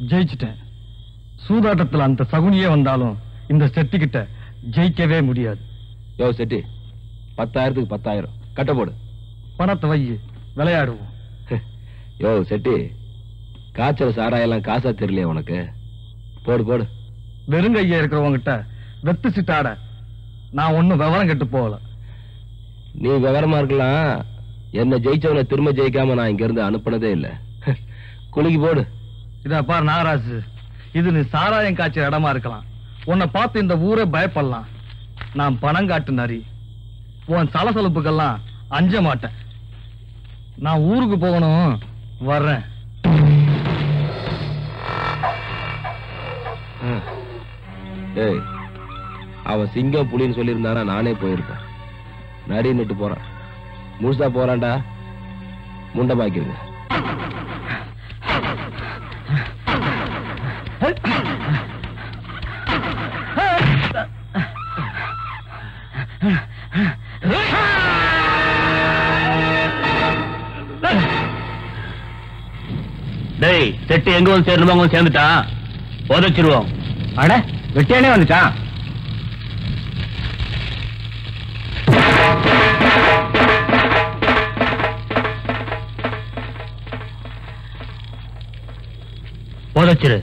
ஜெயிச்சிட்டேன் சூதாட்டத்துல அந்த சகுனியே வந்தாலும் இந்த செட்டி கிட்ட ஜெயிக்கவே முடியாது யோ செட்டி பத்தாயிரத்துக்கு பத்தாயிரம் கட்ட போடு பணத்தை வை விளையாடுவோம் யோ செட்டி காய்ச்சல் சாராயெல்லாம் காசா தெரியலையா உனக்கு போடு போடு வெறுங்கையா இருக்கிறவங்கிட்ட வெத்து சிட்டாட நான் ஒண்ணும் விவரம் கெட்டு போகல நீ விவரமா இருக்கலாம் என்ன ஜெயிச்சவனை திரும்ப ஜெயிக்காம நான் இங்க இருந்து அனுப்புனதே இல்ல குலுக்கி போடு இதா பார் நாகராஜு இது நீ சாராயம் காய்ச்சல் இடமா இருக்கலாம் உன்னை பார்த்து இந்த ஊரே பயப்படலாம் நான் பணம் காட்டு நரி உன் சலசலப்புக்கெல்லாம் அஞ்ச மாட்டேன் நான் ஊருக்கு போகணும் வர்றேன் டேய் அவன் சிங்கம் புலின்னு சொல்லியிருந்தானா நானே போயிருப்பேன் நரி நிட்டு போறான் முழுசா போறான்டா முண்டமாக்கிருங்க டேய் செட்டு எங்க வந்து சேரணுமோ அங்க வந்து சேர்ந்துட்டான் உதச்சிருவோம் அட வெட்டியானே வந்துட்டான் உதச்சிரு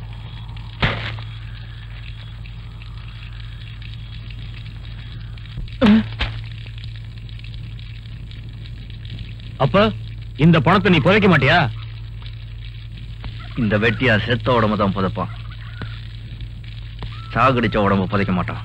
அப்ப இந்த பணத்தை நீ புதைக்க மாட்டியா இந்த வெட்டியா செத்த உடம்பு தான் புதைப்பான் சாகடிச்ச உடம்பு புதைக்க மாட்டான்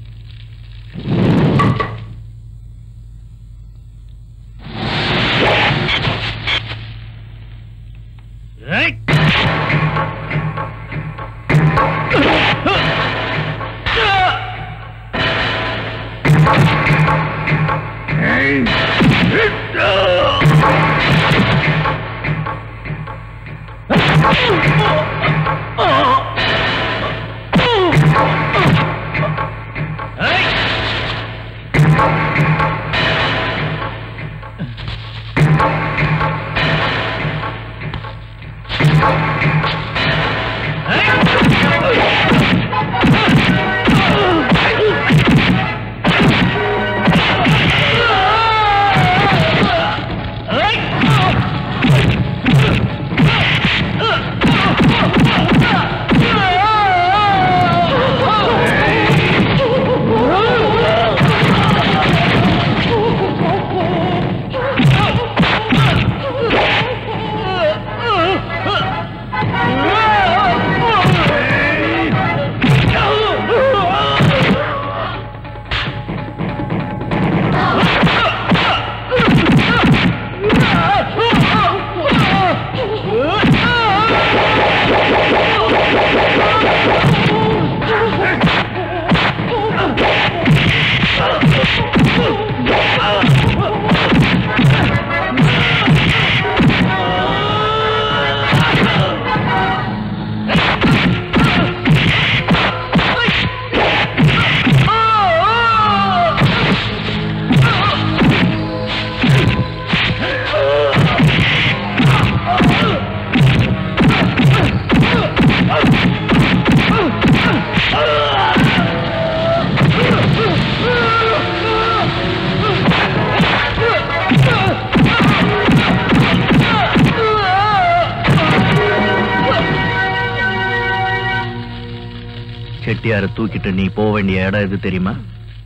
செட்டியார தூக்கிட்டு நீ போக வேண்டிய இடம் எது தெரியுமா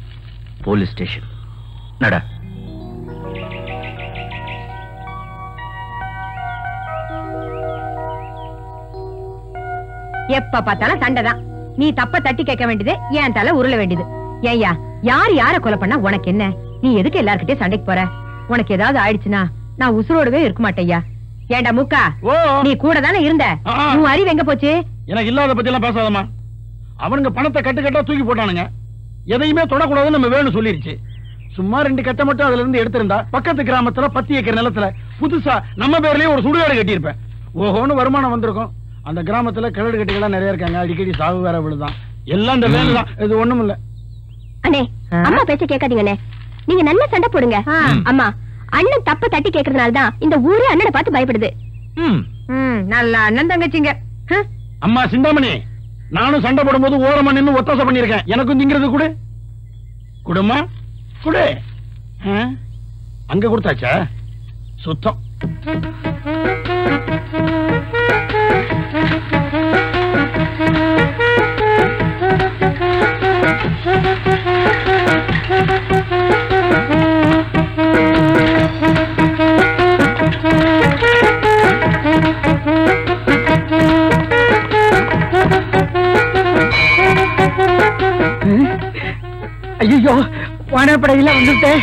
போலீஸ் ஸ்டேஷன் நட எப்ப பார்த்தாலும் சண்டை தான் நீ தப்ப தட்டி கேட்க வேண்டியது என் தலை உருள வேண்டியது ஏய்யா யார் யார கொலை பண்ணா உனக்கு என்ன நீ எதுக்கு எல்லார்கிட்டயும் சண்டைக்கு போற உனக்கு ஏதாவது ஆயிடுச்சுன்னா நான் உசுரோடவே இருக்க மாட்டேயா ஏண்டா மூக்கா ஓ நீ கூட தானே இருந்த ஆ. உன் அறிவு எங்க போச்சு எனக்கு இல்லாத பத்தி எல்லாம் பேசாதம்மா அவனுங்க பணத்தை கட்டு கட்டா தூக்கி போட்டானுங்க எதையுமே தொடக்கூடாதுன்னு நம்ம வேணும் சொல்லிருச்சு சும்மா ரெண்டு கட்டை மட்டும் அதுல இருந்து எடுத்திருந்தா பக்கத்து கிராமத்துல பத்து ஏக்கர் நிலத்துல புதுசா நம்ம பேர்லயே ஒரு சுடுகாடு கட்டியிருப்பேன் ஓஹோன்னு வருமானம் வந்திருக்கும் அந்த கிராமத்துல கிழடு கட்டிகள்லாம் நிறைய இருக்காங்க அடிக்கடி சாவு வேற விழுதான் எல்லாம் இந்த வேலை தான் இது ஒண்ணும் இல்ல அண்ணே ஆ? அம்மா பேச்ச கேட்காதீங்கண்ணே நீங்க நல்ல சண்டை போடுங்க ஆ. அம்மா அண்ணன் தப்ப தட்டி கேக்குறதுனால தான் இந்த ஊரே அண்ணனை பார்த்து பயப்படுது ம் ம் நல்ல அண்ணன் தங்கச்சிங்க ஹம், அம்மா சிந்தாமணி நானும் சண்டை போடும்போது ஓரமா நின்னு ஒத்தாசை பண்ணிருக்கேன் எனக்கும் திங்கிறது கொடு குடுமா குடு ஆ? அங்க கொடுத்தாச்சா சுத்தம் ஐயோ வானப்படையில வந்துட்டேன்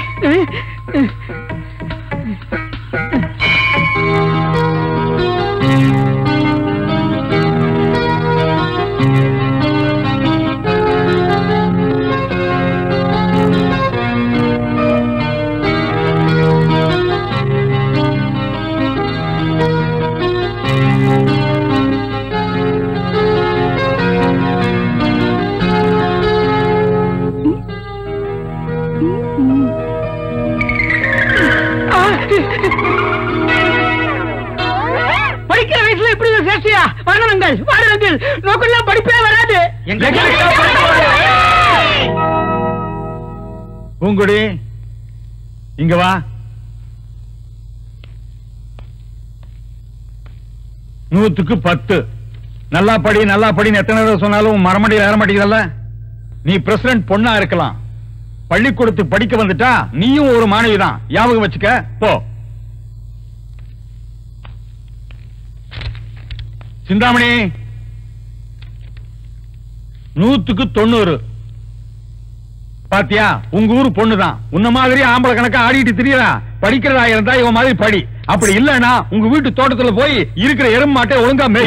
படிக்கிற வயசுல இப்படி ஒரு சேஷ்டியா வரணங்கள் வரணங்கள் நோக்கெல்லாம் படிப்பே வராது பூங்குடி இங்க வா நூத்துக்கு பத்து நல்லா படி நல்லா படின்னு எத்தனை தடவை சொன்னாலும் உன் மரமண்டியில் ஏற மாட்டேங்கிறல்ல நீ பிரசிடண்ட் பொண்ணா இருக்கலாம் பள்ளிக்கூடத்துக்கு படிக்க வந்துட்டா நீயும் ஒரு மாணவி தான் ஞாபகம் வச்சுக்க போ சிந்தாமணி நூத்துக்கு தொண்ணூறு பாத்தியா உங்க ஊரு பொண்ணுதான் உன்ன மாதிரி ஆம்பளை கணக்கா ஆடிட்டு திரியறா படிக்கிறதா இருந்தா இவன் மாதிரி படி அப்படி இல்லன்னா உங்க வீட்டு தோட்டத்துல போய் இருக்கிற எறும்பு மாட்டை ஒழுங்கா மேய்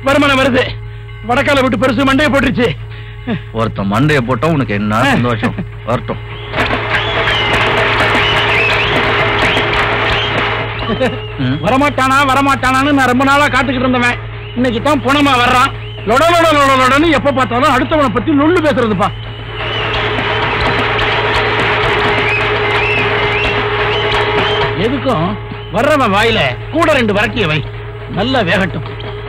வருமானம் வருது வடக்கால விட்டு பெருசு மண்டையை போட்டுருச்சு ஒருத்தன் மண்டைய போட்டா உனக்கு என்ன சந்தோஷம் வரட்டும் ம். வரமாட்டானா வரமாட்டானான்னு நான் ரொம்ப நாளா காத்துக்கிட்டு இருந்தவன் இன்னைக்கு தான் புனமா வர்றான் லொட லொட லொட லொடன்னு எப்ப பார்த்தாலும் அடுத்தவனை பத்தி நொல்லு பேசுறதுப்பா எதுக்கும் வர்றவன் வாயில கூட ரெண்டு வரட்டிய வை நல்லா வேகட்டும்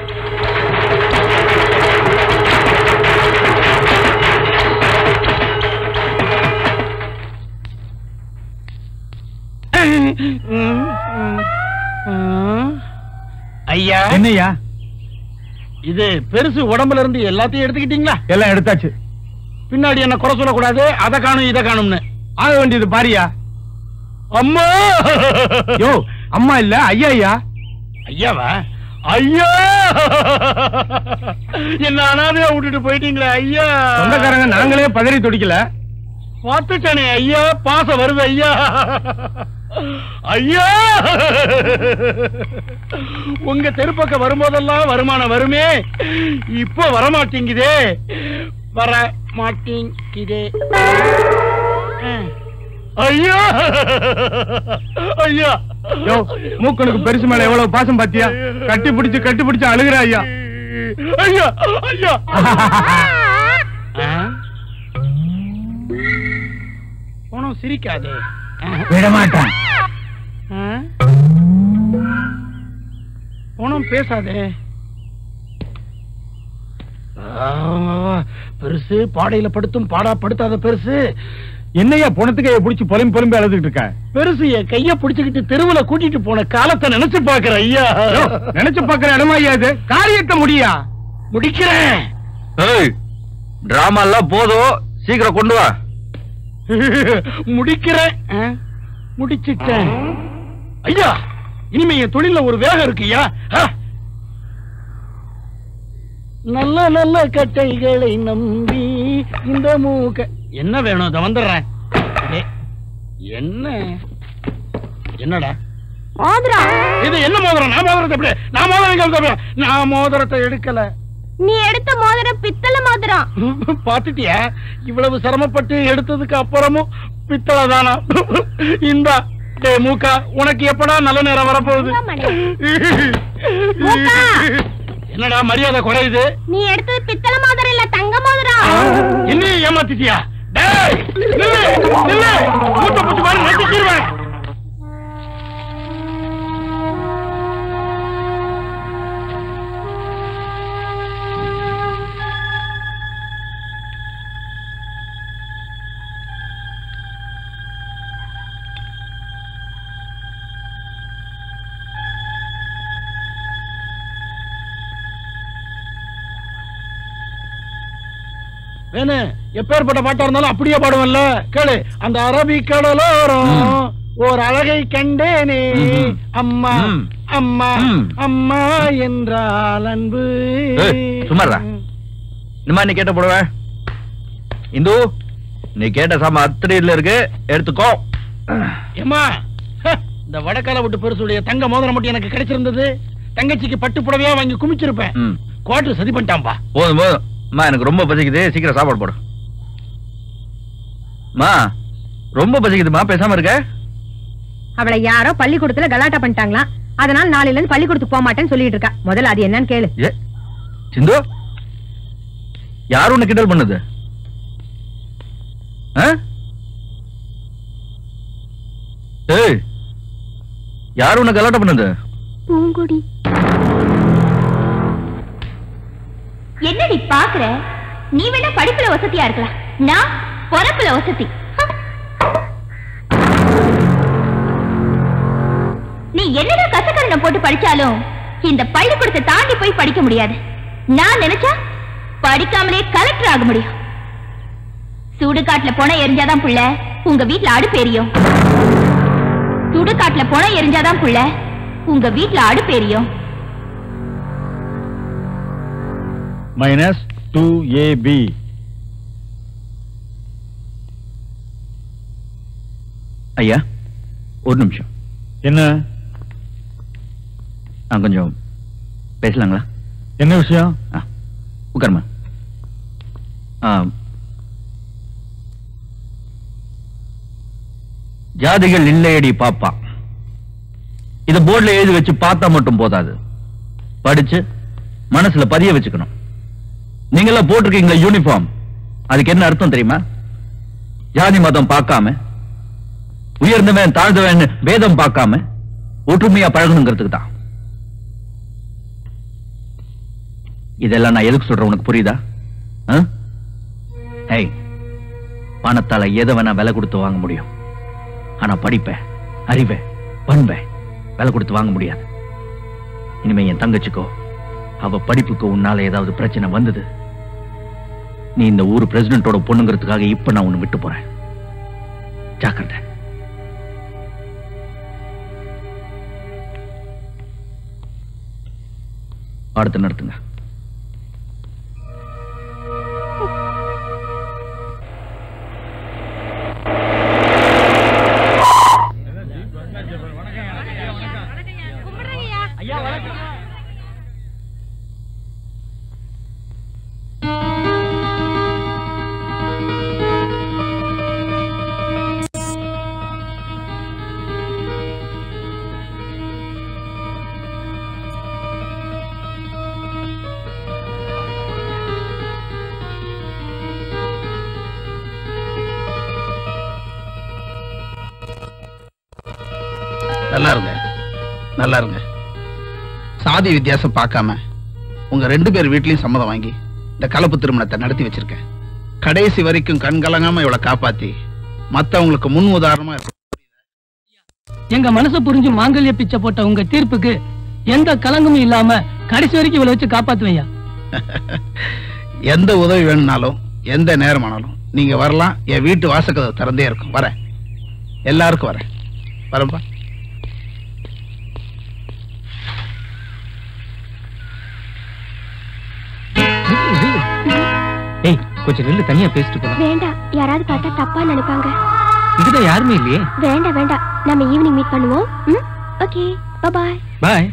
ஐயா என்னய்யா இது பெருசு உடம்புல இருந்து எல்லாத்தையும் எடுத்துக்கிட்டீங்களா எல்லாம் எடுத்தாச்சு பின்னாடி என்ன குறை சொல்லக்கூடாது அதை காணும் இதை காணும்னு ஆக வேண்டியது பாரியா அம்மா யோ அம்மா இல்ல ஐயா ஐயா ஐயாவா ஐயா என்ன அனாதையா விட்டுட்டு போயிட்டீங்களே ஐயா சொந்தக்காரங்க நாங்களே பதறி துடிக்கல பார்த்துட்டானே ஐயா பாசம் வருது ஐயா ஐயா உங்க தெருப்பக்கம் வரும்போதெல்லாம் வருமானம் வருமே இப்போ வரமாட்டேங்குதே வர மாட்டேங்குதே ஐயா ஐயா யோ மூக்கனுக்கு பெருசு மேல எவ்வளவு பாசம் பாத்தியா கட்டி பிடிச்சு கட்டி பிடிச்சு அழுகுற ஐயா ஐயா ஐயா போனோம் சிரிக்காதே விட மாட்டேன் போனோம் பேசாதே ஆ, பெருசு பாடையில படுத்தும் பாடா படுத்தாத பெருசு என்னையா பொணத்துக்கு பிடிச்சு பொலம்பி பொலம்பி அழுதுகிட்டு இருக்க பெருசு என் கைய பிடிச்சுக்கிட்டு தெருவுல கூட்டிட்டு போன காலத்தை நினைச்சு பாக்குற ஐயா யோ, நினைச்சு பாக்குற இடமா ஐயா இது காரியத்தை முடியா முடிக்கிறேன் ஏய் டிராமா எல்லாம் போதும் சீக்கிரம் கொண்டு வா முடிக்கிறேன் ஆ, முடிச்சிட்டேன் ஐயா இனிமே என் தொழில ஒரு வேகம் இருக்குயா ஆ. நல்ல நல்ல கட்டைகளை நம்பி இந்த மூக்க என்ன வேணும் இத வந்துடுறேன் டேய், என்ன என்னடா மோதிரம் இது என்ன மோதிரம் நான் மோதிரத்தை எப்படி நான் மோதிரம் எங்க இருந்து தருவேன்? நான் மோதிரத்தை எடுக்கல நீ எடுத்த மோதிரம் பித்தள மோதிரம் பாத்துட்டியா இவ்வளவு சிரமப்பட்டு எடுத்ததுக்கு அப்புறமும் பித்தளை தானா இந்தா டே மூக்கா உனக்கு எப்படா நல்ல நேரம் வரப்போகுது மூக்கா. என்னடா மரியாதை குறையுது நீ எடுத்தது பித்தள மோதிரம் இல்ல தங்க மோதிரம் என்னையும் ஏமாத்திட்டியா டேய் நில்லு நில்லு மூட்டை பூச்சி மாதிரி நெட்டிச்சிருவேன் வேணு எப்பேற்பட்ட பாட்டா இருந்தாலும் அப்படியே பாடுவல்ல கேளு அந்த அரபி கடலோரம் ஓர் அழகை கண்டேனே ம்ம். அம்மா ம். அம்மா ம். அம்மா என்றால் அன்பு ஏய், சும்மா இருடா. இந்த மாதிரி நீ கேட்ட போடுவ இந்து நீ கேட்ட சாமா அத்திரியில இருக்கு எடுத்துக்கோ ஏம்மா ஹ, இந்த வடக்கால விட்டு பெருசுடைய தங்க மோதிரம் மட்டும் எனக்கு கிடைச்சிருந்தது தங்கச்சிக்கு பட்டு புடவையா வாங்கி குமிச்சிருப்பேன் ம். கோட்டு சதி பண்ணிட்டான்பா போதும் போதும் அம்மா எனக்கு ரொம்ப பசிக்குது சீக்கிரம் சாப்பாடு போடு மா ரொம்ப பசிக்குதுமா பேசாம இருக்க அவளை யாரோ பள்ளிக்கூடத்துல கலாட்டா பண்ணிட்டாங்களாம் அதனால நாளையில இருந்து பள்ளிக்கூடத்துக்கு போக மாட்டேன்னு சொல்லிட்டு இருக்கா முதல்ல அது என்னன்னு கேளு ஏ சிந்து யார் உன்னை கிண்டல் பண்ணுது ஆ? ஏய் யார் உன்னை கலாட்டம் பண்ணுது பூங்குடி என்ன நீ பாக்குற நீ வேணா படிப்புல வசதியா இருக்கலாம் நான் பொறப்புல வசதி நீ என்னடா கசக்கரணம் போட்டு படிச்சாலும் இந்த பள்ளிக்கூடத்தை தாண்டி போய் படிக்க முடியாது நான் நினைச்சா படிக்காமலே கலெக்டர் ஆக முடியும் சுடுகாட்டுல போன எரிஞ்சாதான் புள்ள உங்க வீட்ல அடுப்பு எரியும் சுடுகாட்டுல போன எரிஞ்சாதான் புள்ள உங்க வீட்ல அடுப்பு எரியும் மைனஸ் டூ ஏபி ஐயா ஒரு நிமிஷம் என்ன நான் கொஞ்சம் பேசலாங்களா என்ன விஷயம் உட்காருமா ஆ. ஜாதிகள் இல்லையடி பாப்பா இத போர்டுல எழுதி வச்சு பார்த்தா மட்டும் போதாது படிச்சு மனசுல பதிய வச்சுக்கணும் நீங்கெல்லாம் போட்டிருக்கீங்களா யூனிஃபார்ம் அதுக்கு என்ன அர்த்தம் தெரியுமா ஜாதி மதம் பார்க்காம உயர்ந்தவன் தாழ்ந்தவன் பேதம் பார்க்காம ஒற்றுமையா பழகணுங்கிறதுக்கு தான் இதெல்லாம் நான் எதுக்கு சொல்றேன் உனக்கு புரியுதா ஆ? ஏய் பணத்தால எதை வேணா விலை கொடுத்து வாங்க முடியும் ஆனா படிப்ப அறிவை பண்பை விலை கொடுத்து வாங்க முடியாது இனிமே என் தங்கச்சிக்கோ அவ படிப்புக்கு உன்னால ஏதாவது பிரச்சனை வந்தது நீ இந்த ஊர் பிரசிடென்ட்டோட பொண்ணுங்கிறதுக்காக இப்ப நான் உன்னை விட்டு போறேன் ஜாக்கிரதை பாடத்தை நடத்துங்க நல்லா இருங்க நல்லா இருங்க சாதி வித்தியாசம் பார்க்காம உங்க ரெண்டு பேர் வீட்லயும் சம்மதம் வாங்கி இந்த கலப்பு திருமணத்தை நடத்தி வச்சிருக்கேன் கடைசி வரைக்கும் கண் கலங்காம இவளை காப்பாத்தி மத்தவங்களுக்கு முன் உதாரணமா இருக்கும் எங்க மனசு புரிஞ்சு மாங்கல்ய பிச்சை போட்ட உங்க தீர்ப்புக்கு எந்த கலங்கமும் இல்லாம கடைசி வரைக்கும் இவளை வச்சு காப்பாத்துவையா எந்த உதவி வேணும்னாலும் எந்த நேரமானாலும் நீங்க வரலாம் என் வீட்டு வாசக்கதவு திறந்தே இருக்கும் வரேன் எல்லாருக்கும் வரேன் வரேன்ப்பா ஏய் கொஞ்சம் நில்லு தனியா பேசிட்டு போலாம் வேண்டாம் யாராவது பார்த்தா தப்பா நினைப்பாங்க இதுதான் யாருமே இல்லையே வேண்டாம் வேண்டாம் நம்ம ஈவினிங் மீட் பண்ணுவோம் ம் ஓகே பாய் பாய்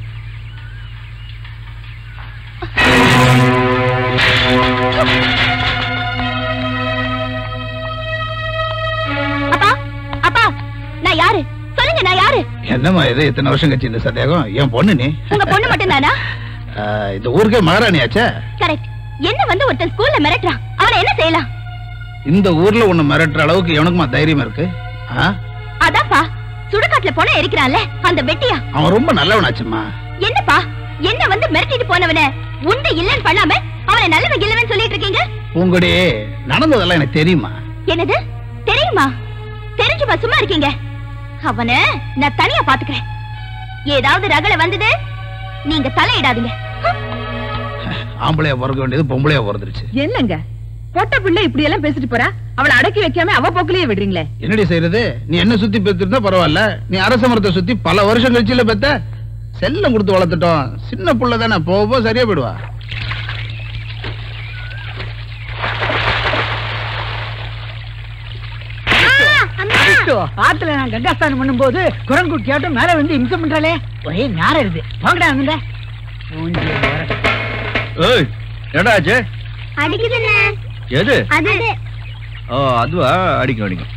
அப்பா அப்பா நான் யாரு சொல்லுங்க நான் யாரு என்னம்மா இது இத்தனை வருஷம் கழிச்சு இந்த சந்தேகம் என் பொண்ணு நீ உங்க பொண்ணு மட்டும் தானா ஆஹ், இந்த ஊருக்கே மகாராணியாச்சே கரெக்ட் என்ன வந்து ஒருத்தன் ஸ்கூல்ல மிரட்டுறான் அவனை என்ன செய்யலாம் இந்த ஊர்ல உன்னை மிரட்டுற அளவுக்கு எவனுக்குமா தைரியம் இருக்கு ஆ? அதான்ப்பா சுடுகாட்டுல போன எரிக்கிறான்ல அந்த வெட்டியா அவன் ரொம்ப நல்லவனாச்சும்மா என்னப்பா என்ன வந்து மிரட்டிட்டு போனவன உண்டு இல்லன்னு பண்ணாம அவனை நல்லவன் இல்லவன் சொல்லிட்டு இருக்கீங்க உங்களுடைய நடந்ததெல்லாம் எனக்கு தெரியுமா என்னது தெரியுமா தெரிஞ்சுப்பா சும்மா இருக்கீங்க அவன நான் தனியா பாத்துக்கிறேன் ஏதாவது ரகல வந்தது நீங்க தலையிடாதீங்க ஹம். ஆம்பளையா பிறக்க வேண்டியது பொம்பளையா பிறந்துருச்சு என்னங்க பொட்ட பிள்ளை இப்படி எல்லாம் பேசிட்டு போறா அவளை அடக்கி வைக்காம அவ போக்குலயே விடுறீங்களே என்னடி செய்யறது நீ என்ன சுத்தி பெத்திருந்தா பரவாயில்ல நீ அரச மரத்தை சுத்தி பல வருஷம் கழிச்சு இல்ல பெத்த செல்லம் கொடுத்து வளர்த்துட்டோம் சின்ன புள்ள தானே போக போக சரியா போயிடுவா ஆத்துல நான் கங்காஸ்தானம் பண்ணும்போது குரங்குட்டியாட்டம் மேல வந்து இம்சம் பண்றாளே ஒரே நேரம் இருக்கு வாங்கடா அங்க ஏய் என்னடா ஆச்சு அடிக்குதுண்ணே எது அது ஓ அதுவா அடிக்கும் அடிக்கும்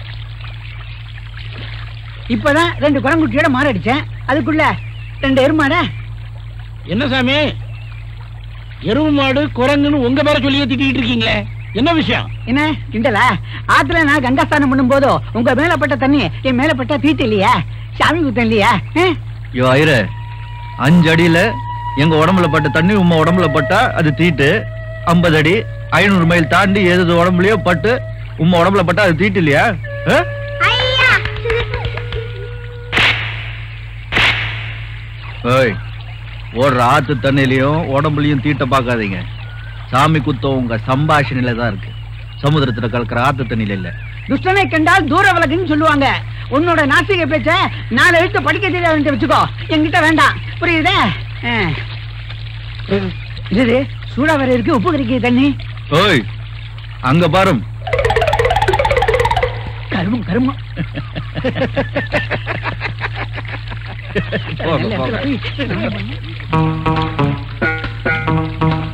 இப்பதான் ரெண்டு குரங்குட்டியோட மாரடிச்சேன் அதுக்குள்ள ரெண்டு எருமாட என்ன சாமி எருவு மாடு குரங்குன்னு உங்க பேர சொல்லி திட்டிட்டு இருக்கீங்களே என்ன விஷயம் என்ன கிண்டலா ஆத்துல நான் கங்காஸ்தானம் பண்ணும்போதோ உங்க மேல பட்ட தண்ணி என் மேல பட்டா தீட்டு இல்லையா சாமி குத்தம் இல்லையா ஆ? யோ ஐயரு அஞ்சு அடியில எங்க உடம்புல பட்ட தண்ணி உம்ம உடம்புல பட்டா அது தீட்டு ஐம்பது அடி ஐநூறு மைல் தாண்டி எது உடம்புலயோ பட்டு உம்ம உடம்புல பட்டா அது தீட்டு இல்லையா ஆ? ஐயா ஏய் ஓடுற ஆத்து தண்ணிலையும் உடம்புலயும் தீட்ட பார்க்காதீங்க சாமி குத்தம் உங்க சம்பாஷணையில தான் இருக்கு சமுத்திரத்துல கலக்கிற ஆத்து தண்ணியில இல்ல துஷ்டனை கண்டால் தூர விலகுன்னு சொல்லுவாங்க உன்னோட நாசிக பேச்ச நாலு எழுத்து படிக்க தெரியாதுன்னு வச்சுக்கோ என்கிட்ட வேண்டாம் புரியுதா ஆ. இது சூடா வர இருக்கு உப்பு கறிக்கு தண்ணி ஓய் அங்க பாரும் கருமம் கருமம் போங்க, நல்ல போங்க. இடத்துல போய்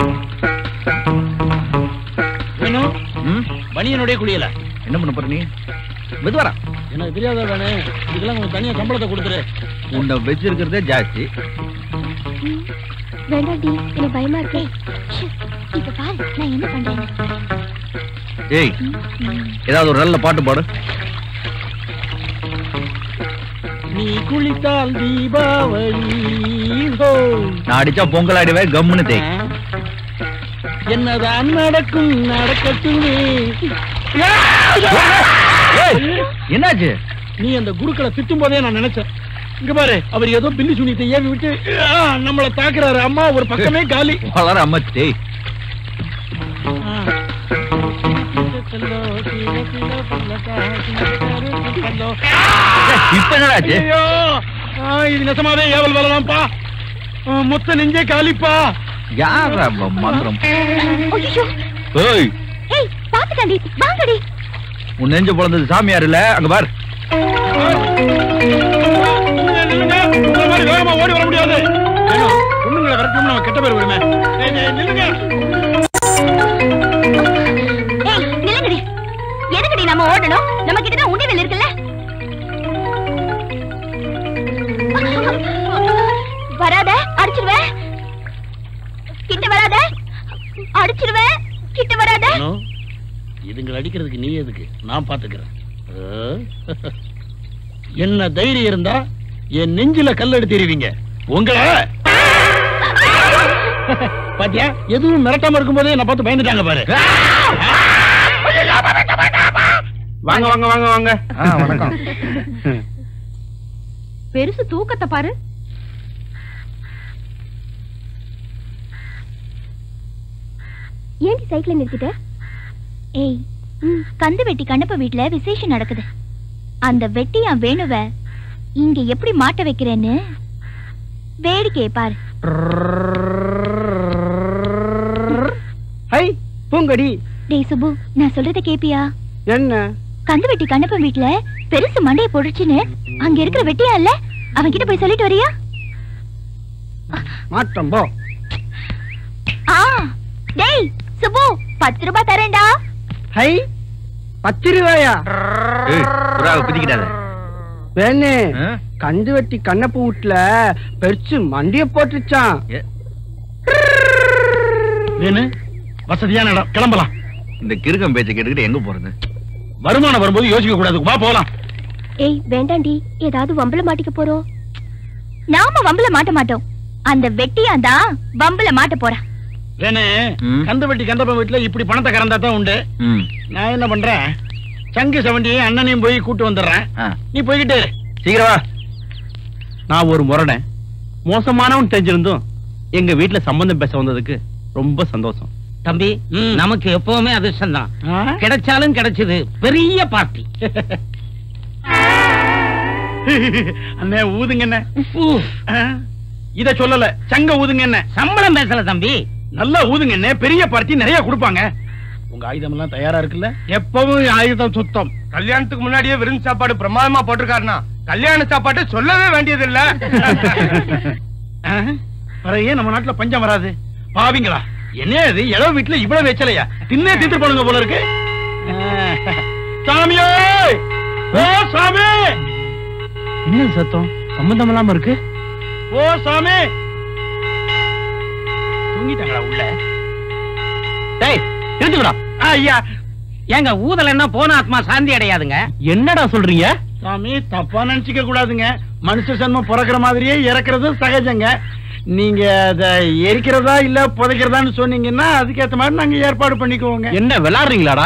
பனியனுடைய குளியல என்ன பண்ண போற நீ மெதுவாரா எனக்கு தெரியாத வேணே இதுக்கெல்லாம் கொஞ்சம் தனியா சம்பளத்தை கொடுத்துரு உன்னை வச்சிருக்கிறதே ஜாஸ்தி வேண்டாண்டி எனக்கு பயமா இருக்கே இப்ப பாரு நான் என்ன பண்றேன் ஏய் ஏதாவது ஒரு நல்ல பாட்டு பாடு நீ குளித்தால் தீபாவளி ஹோ. நான் அடிச்சா பொங்கல் ஆடிவேன் கம்முன்னு தேய் என்னதான் நடக்கும் நடக்கட்டுமே ஏய், என்னாச்சு நீ அந்த குருக்களை திட்டும் போதே நான் நினைச்சேன் இங்க பாரு அவர் ஏதோ பில்லி சுனித்தை ஏவி விட்டு ஆ, நம்மள தாக்குறாரு அம்மா ஒரு பக்கமே காலி வளர அம்மா தேய் ஆ. ஏய், இப்ப என்னடாச்சு ஐயோ ஆ, இது நெசமாவே ஏவல் வரலாம்ப்பா மொத்த நெஞ்சே காலிப்பா யாரா அவ மந்திரம் ஐயோ ஏய் ஏய் பாத்துட்டாண்டி வாங்கடி உன் நெஞ்சு பிறந்தது சாமியார் இல்ல அங்க பார் நில்லுங்க, இந்த மாதிரி வேகமா ஓடி வர முடியாது வேணும், பொண்ணுங்களை விரட்டணும்னு நம்ம கெட்ட பேர் வருமே ஏய், ஏய், நில்லுங்க ஏய் நில்லுங்கடி எதுக்குடி நம்ம ஓடணும் நம்ம கிட்ட தான் உண்டியல் இருக்குல்ல வராத அடிச்சிருவேன் கிட்ட வராத அடிச்சிருவேன் கிட்ட வராத அனு, இதுங்களை அடிக்கிறதுக்கு நீ எதுக்கு நான் பாத்துக்கிறேன் ஆ? என்ன தைரியம் இருந்தா என் நெஞ்சில கல் எடுத்து எறிவீங்க உங்களை பாத்தியா எதுவும் மிரட்டாம இருக்கும்போதே என்ன பார்த்து பயந்துட்டாங்க பாரு வாங்க வாங்க வாங்க வாங்க வணக்கம் பெருசு தூக்கத்தை பாரு ஏன் சைக்கிளை நிறுத்திட்ட ஏய் கந்து வெட்டி கண்ணப்ப வீட்ல விசேஷம் நடக்குது அந்த வெட்டியா வேணுவ இங்க எப்படி மாட்ட வைக்கிறேன்னு வேடிக்கையை பாரு ஹை பூங்கடி டேய் சுப்பு நான் சொல்றத கேப்பியா என்ன கந்து வெட்டி கண்ணப்ப வீட்ல பெருசு மண்டைய போடுச்சுன்னு அங்க இருக்கிற வெட்டியா இல்ல அவன் கிட்ட போய் சொல்லிட்டு வரியா மாற்றம் போ ஆ டேய் சுப்பு பத்து ரூபாய் தரேன்டா ஹை பத்து ரூபாயா ஏய் புறாவை பிதிக்கிட்டாத வேணே ஆ? கந்து வெட்டி கண்ணப்பு வீட்டுல பெருசு மண்டிய போட்டுச்சான் ஏ, வேணு வசதியான இடம் கிளம்பலாம் இந்த கிறுக்கம் பேச்சை கேட்டுக்கிட்டு எங்க போறது வருமானம் வரும்போது யோசிக்க கூடாது வா போலாம் ஏய் வேண்டாண்டி ஏதாவது வம்பல மாட்டிக்க போறோம் நாம வம்பல மாட்ட மாட்டோம் அந்த வெட்டியா தான் வம்பல மாட்ட போறா வேணு ம். கந்த வெட்டி கந்தப்ப வீட்டுல இப்படி பணத்தை கறந்தா தான் உண்டு ம் நான் என்ன பண்றேன் சங்கு செவண்டியும் அண்ணனையும் போய் கூட்டு வந்துடுறேன் ஆ, நீ போய்கிட்டு இரு. சீக்கிரம் வா நான் ஒரு முரடன் மோசமானவன் தெரிஞ்சிருந்தும் எங்க வீட்டுல சம்பந்தம் பேச வந்ததுக்கு ரொம்ப சந்தோஷம் தம்பி ம். நமக்கு எப்பவுமே அதிர்ஷ்டம் தான் ஆ? கிடைச்சாலும் கிடைச்சது பெரிய பார்ட்டி அண்ணே ஊதுங்க என்ன இத சொல்லல சங்க ஊதுங்க என்ன சம்பளம் பேசல தம்பி நல்லா ஊதுங்க என்ன பெரிய பார்ட்டி நிறைய கொடுப்பாங்க உங்க ஆயுதம் எல்லாம் தயாரா இருக்குல்ல எப்பவும் ஆயுதம் சுத்தம் கல்யாணத்துக்கு முன்னாடியே விருந்து சாப்பாடு பிரமாதமா போட்டிருக்காருனா கல்யாண சாப்பாடு சொல்லவே வேண்டியது இல்ல ஆ? பிறகு ஏன் நம்ம நாட்டுல பஞ்சம் வராது பாவிங்களா என்ன இது இளவு வீட்டுல இவ்வளவு வெச்சலையா தின்னே தீர்த்து போனுங்க போல இருக்கு ஆ. சாமியே ஓ சாமி என்ன சத்தம் சம்பந்தம் இல்லாம இருக்கு ஓ சாமி தூங்கிட்டாங்களா உள்ள டேய் எடுத்துக்கடா ஐயா ஏங்க ஊதலன்னா போன ஆத்மா சாந்தி அடையாதுங்க என்னடா சொல்றீங்க சாமி தப்பா நினைச்சுக்க கூடாதுங்க மனுஷ சன்மம் பிறக்கிற மாதிரியே இறக்குறது சகஜங்க நீங்க அத எரிக்கிறதா இல்ல புதைக்கிறதான்னு சொன்னீங்கன்னா அதுக்கேத்த மாதிரி நாங்க ஏற்பாடு பண்ணிக்குவோங்க என்ன விளையாடுறீங்களாடா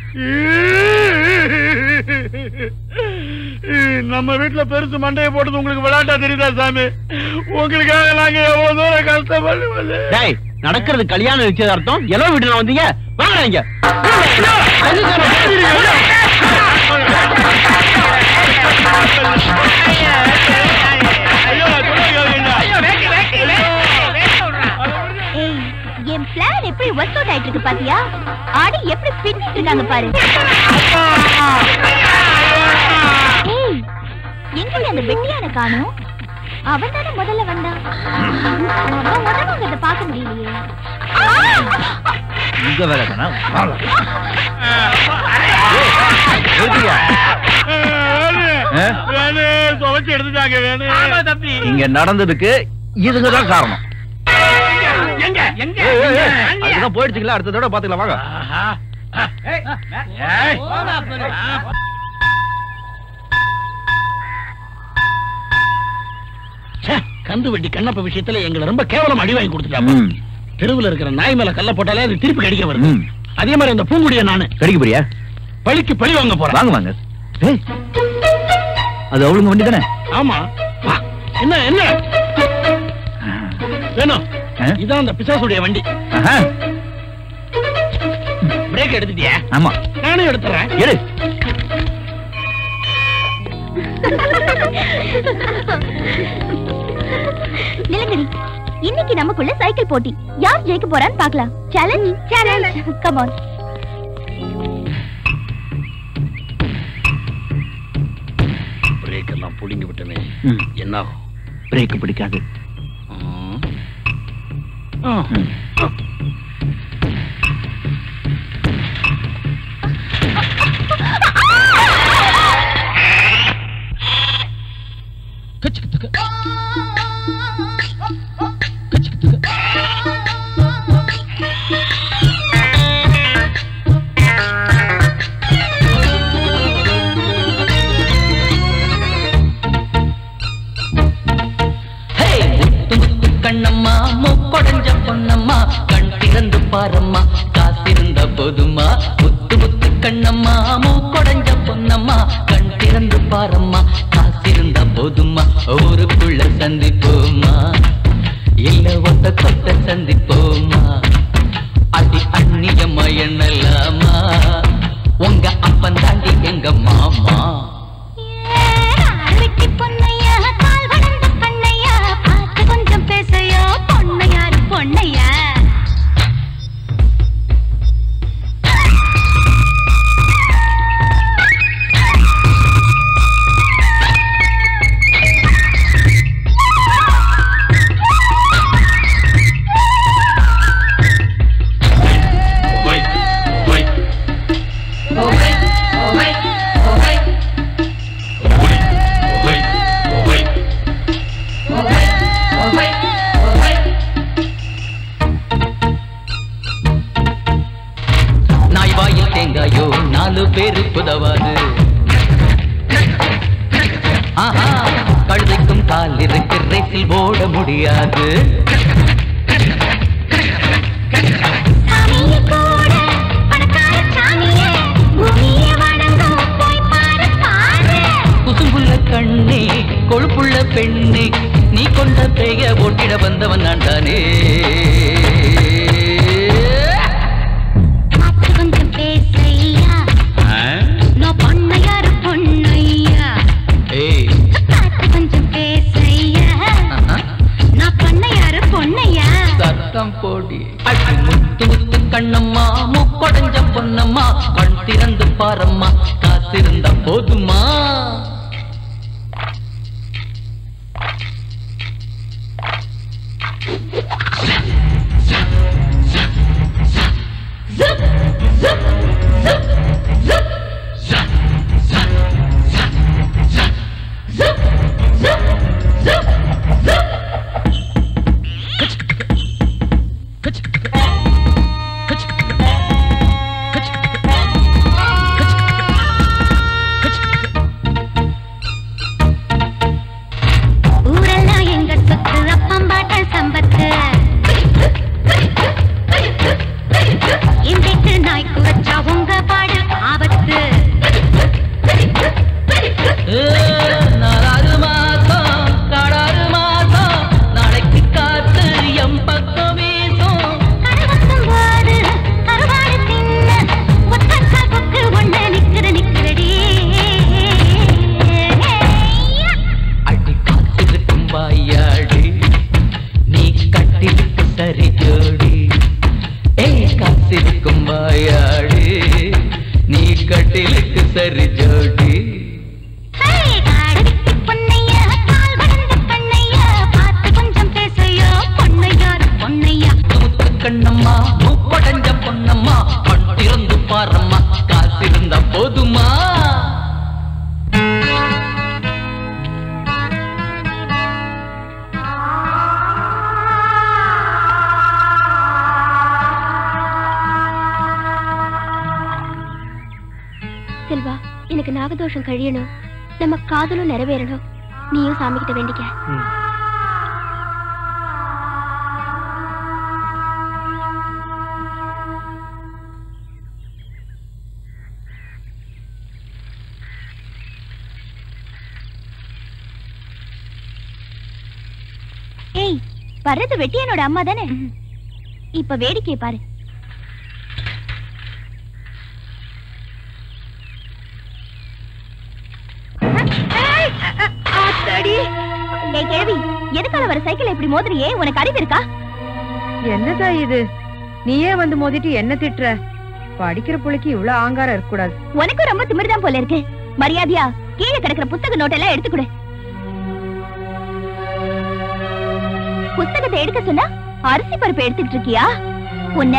நம்ம வீட்டுல பெருசு மண்டைய போட்டது உங்களுக்கு விளையாட்டா தெரியுதா சாமி உங்களுக்காக நாங்க எவ்வளவு தூரம் கஷ்டப்படுவது டேய் நடக்கிறது கல்யாண நிச்சயதார்த்தம் எலோ வீட்டுல வந்தீங்க வாங்கடா இங்க ஏய் என் பிளான் எப்படி ஒர்க் அவுட் ஆயிட்டு இருக்கு பாத்தியா ஆடி எப்படி பின்னிட்டு இருக்காங்க பாரு ஏய் எங்கடி அந்த வெட்டியான காணோம் அவன் தானே முதல்ல வந்தான் அவன் உடம்புங்கிறத பார்க்க முடியலையே ஆ! உங்க வேலை தானே வாங்க. ஏய், நிறுத்துங்க. ஆ? எடுத்துட்டாங்க வேணும் தம்பி இங்க நடந்ததுக்கு இதுங்க தான் காரணம் எங்க எங்க ஏய், ஏய், ஏய், அதுக்குதான் போயிடுச்சுங்களா அடுத்த தடவை பாத்துக்கலாம் வாங்க ச்சே, கந்து வட்டி கண்ணப்ப விஷயத்துல எங்களை ரொம்ப கேவலம் அடி வாங்கி கொடுத்துட்டாங்க ம், தெருவுல இருக்கிற நாய் மேல கல்ல போட்டாலே அது திருப்பி கடிக்க வருது ம். அதே மாதிரி இந்த பூங்குடிய நானு கடிக்க போறியா பழிக்கு பழி வாங்க போறேன் வாங்க வாங்க ஏய், அது அவளுங்க வண்டி தானே ஆமா வா. என்ன என்ன வேணும் ஆ? இதான் அந்த பிசாசுடைய வண்டி ஆஹா, பிரேக் எடுத்துட்டியா ஆமா நானும் எடுத்துறேன் எடு நிலங்கரி இன்னைக்கு நமக்குள்ள சைக்கிள் போட்டி யார் ஜெயிக்க போறான்னு பார்க்கலாம் challenge challenge come on break எல்லாம் புடிங்கி விட்டமே ம். என்ன ஆகும் பிரேக் பிடிக்காது ம். முத்து முத்து கண்ணம்மா மூக்கொடைஞ்ச பொன்னம்மா கண் திறந்து பாரம்மா காத்திருந்த போதுமா முத்து முத்து கண்ணம்மா மூக்கொடைஞ்ச பொன்னம்மா கண் திறந்து பாரம்மா காத்திருந்த போதுமா ஊருக்குள்ள சந்திப்போமா இல்ல ஒத்த கொத்த சந்திப்போமா அடி அந்நியம்மா எண்ணலாமா உங்க அப்பன் தாண்டி எங்க மாமா வெட்டி பொன்னையா கால் வளர்ந்த கண்ணையா பார்த்து கொஞ்சம் பேசையா பொன்னையாரு பொன்னையா நாய் வாயில் தேங்காயோ நாலு பேருக்கு உதவாது ஆஹா கழுதைக்கும் கால் இருக்கு ரேசில் ஓட முடியாது சாமியே கூட பணக்கார சாமியே பூமியே வணங்கும் போய் பாரு பாரு குசும்புள்ள கண்ணே கொழுப்புள்ள பெண்ணே நீ கொண்ட பெய ஓட்டிட வந்தவன் நான் தானே பார்த்து கொஞ்சம் பேசையா நான் பொன்னையாரு பொன்னையா ஏய் பார்த்து கொஞ்சம் பேசையா ஆஹா. நான் பொன்னையாரு பொன்னையா சத்தம் போடி அடி முத்து முத்து கண்ணம்மா முக்கொடைஞ்ச பொன்னம்மா கண் திறந்து பாரம்மா காத்திருந்த போதுமா ஊரெல்லாம் எங்க சொத்து அப்பம்பாட்ட சம்பத்து இன்றைக்கு நாய்க்கு வச்சா உங்க பாடு ஆபத்து ஏ, நாலாறு மாசம் காடாறு மாசம் நாளைக்கு காத்து எம் பக்கம் வீசும் கருவத்தும் போது கருவாடு தின்ன ஒத்தக்கா கொக்கு ஒண்ணு நிக்கிற நிக்கிறடி அடி காத்திருக்கும் வாயாடி நீ கட்டிருக்கு சரி ஜோடி ஏய் காத்திருக்கும் வாயாடி நீ கட்டிலுக்கு சரி ஜோடி ஏய், காடு வெட்டி பொன்னையா, கால் வளர்ந்த கண்ணையா, பார்த்து கொஞ்சம் பேசையா, பொன்னையாரு பொன்னையா முத்து கண்ணம்மா மூக்கொடைஞ்ச பொன்னம்மா செல்வா எனக்கு நாகதோஷம் கழியணும் நம்ம காதலும் நிறைவேறணும் நீயும் சாமி கிட்ட வேண்டிக்க ஏய் வர்றது வெட்டியனோட அம்மா தானே இப்ப வேடிக்கை பாரு ஏய் கிழவி எதுக்கால வர சைக்கிள் இப்படி மோதுறியே உனக்கு அறிவு இருக்கா என்னதா இது நீயே வந்து மோதிட்டு என்ன திட்டுற படிக்கிற புள்ளைக்கு இவ்வளவு ஆங்காரம் இருக்க கூடாது உனக்கும் ரொம்ப திமிர்தான் போல இருக்கு மரியாதையா கீழே கிடக்குற புத்தக நோட்டெல்லாம் எடுத்துக்கொடு புத்தகத்தை எடுக்க சொன்னா அரிசி பருப்பு எடுத்துக்கிட்டு இருக்கியா உன்ன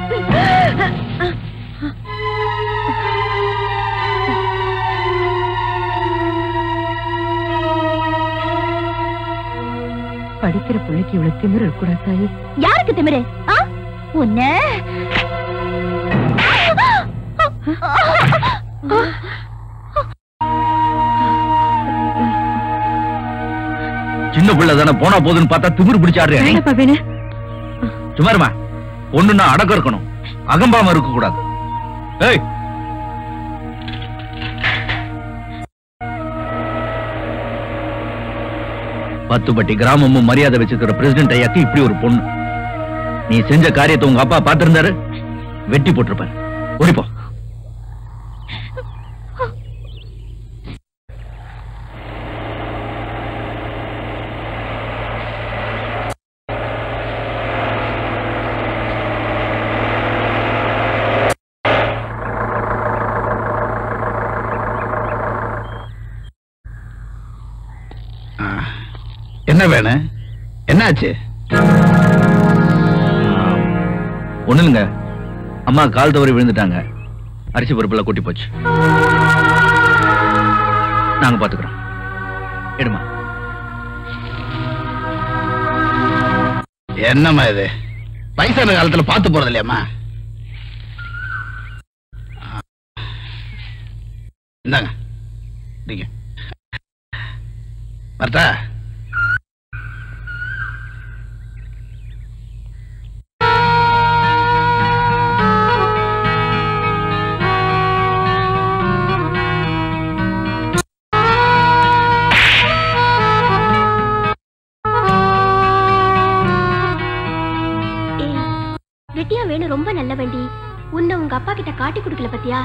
படிக்கிற புள்ளைக்கு இவ்வளவு திமிரு இருக்க கூடாது தாயி யாருக்கு திமிரு ஆ? உன்ன சின்ன பிள்ளை தானே போனா போதுன்னு பார்த்தா திமிரு பிடிச்சாடுறியா நீ? வேணப்பா வேணு சுமாருமா ஒண்ணுன்னா அடக்கம் இருக்கணும் அகம்பாம இருக்க கூடாது ஏய் பத்துப்பட்டி கிராமமும் மரியாதை வச்சிருக்கிற பிரசிடென்ட் ஐயாக்கு இப்படி ஒரு பொண்ணு நீ செஞ்ச காரியத்தை உங்க அப்பா பார்த்திருந்தாரு வெட்டி போட்டிருப்பாரு ஓடிப்போ ஆ, என்ன வேணும் என்னாச்சு ஒண்ணு இல்லைங்க அம்மா கால் தவறி விழுந்துட்டாங்க அரிசி பருப்புல கொட்டி போச்சு நாங்க பாத்துக்கிறோம் எடுமா என்னம்மா இது வயசான காலத்துல பார்த்து போறது இல்லையாம்மா ஆ. இந்தாங்க நீங்க வரட்டா ஏய், வெட்டியா வேணும் ரொம்ப நல்ல வண்டி உன்னை உங்க அப்பா கிட்ட காட்டி கொடுக்கல பத்தியா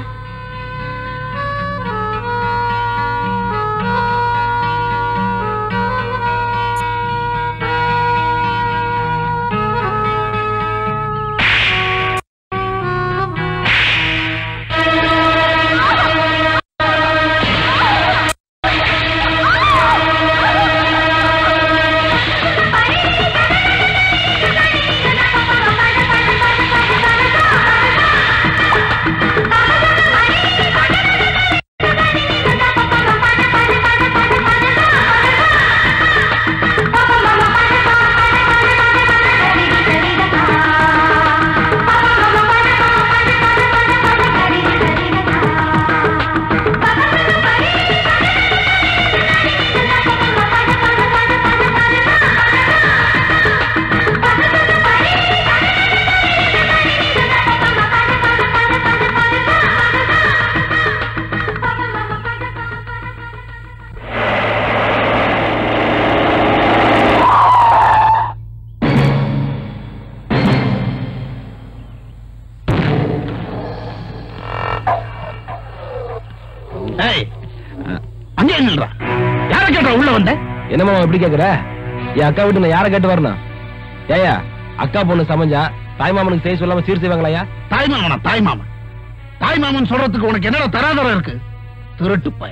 ஏய், அங்கே நில்றா யார கேட்டா உள்ள வந்த என்னம்மா எப்படி கேக்குற என் அக்கா வீட்டு நான் யாரை கேட்டு வரணும் ஏயா அக்கா பொண்ணு சமைஞ்சா தாய்மாமனுக்கு செய்ய சொல்லாம சீர் செய்வாங்களாயா தாய் மாமனா தாய் மாமன் தாய் மாமன் சொல்றதுக்கு உனக்கு என்னடா தராதரம் இருக்கு திருட்டு பய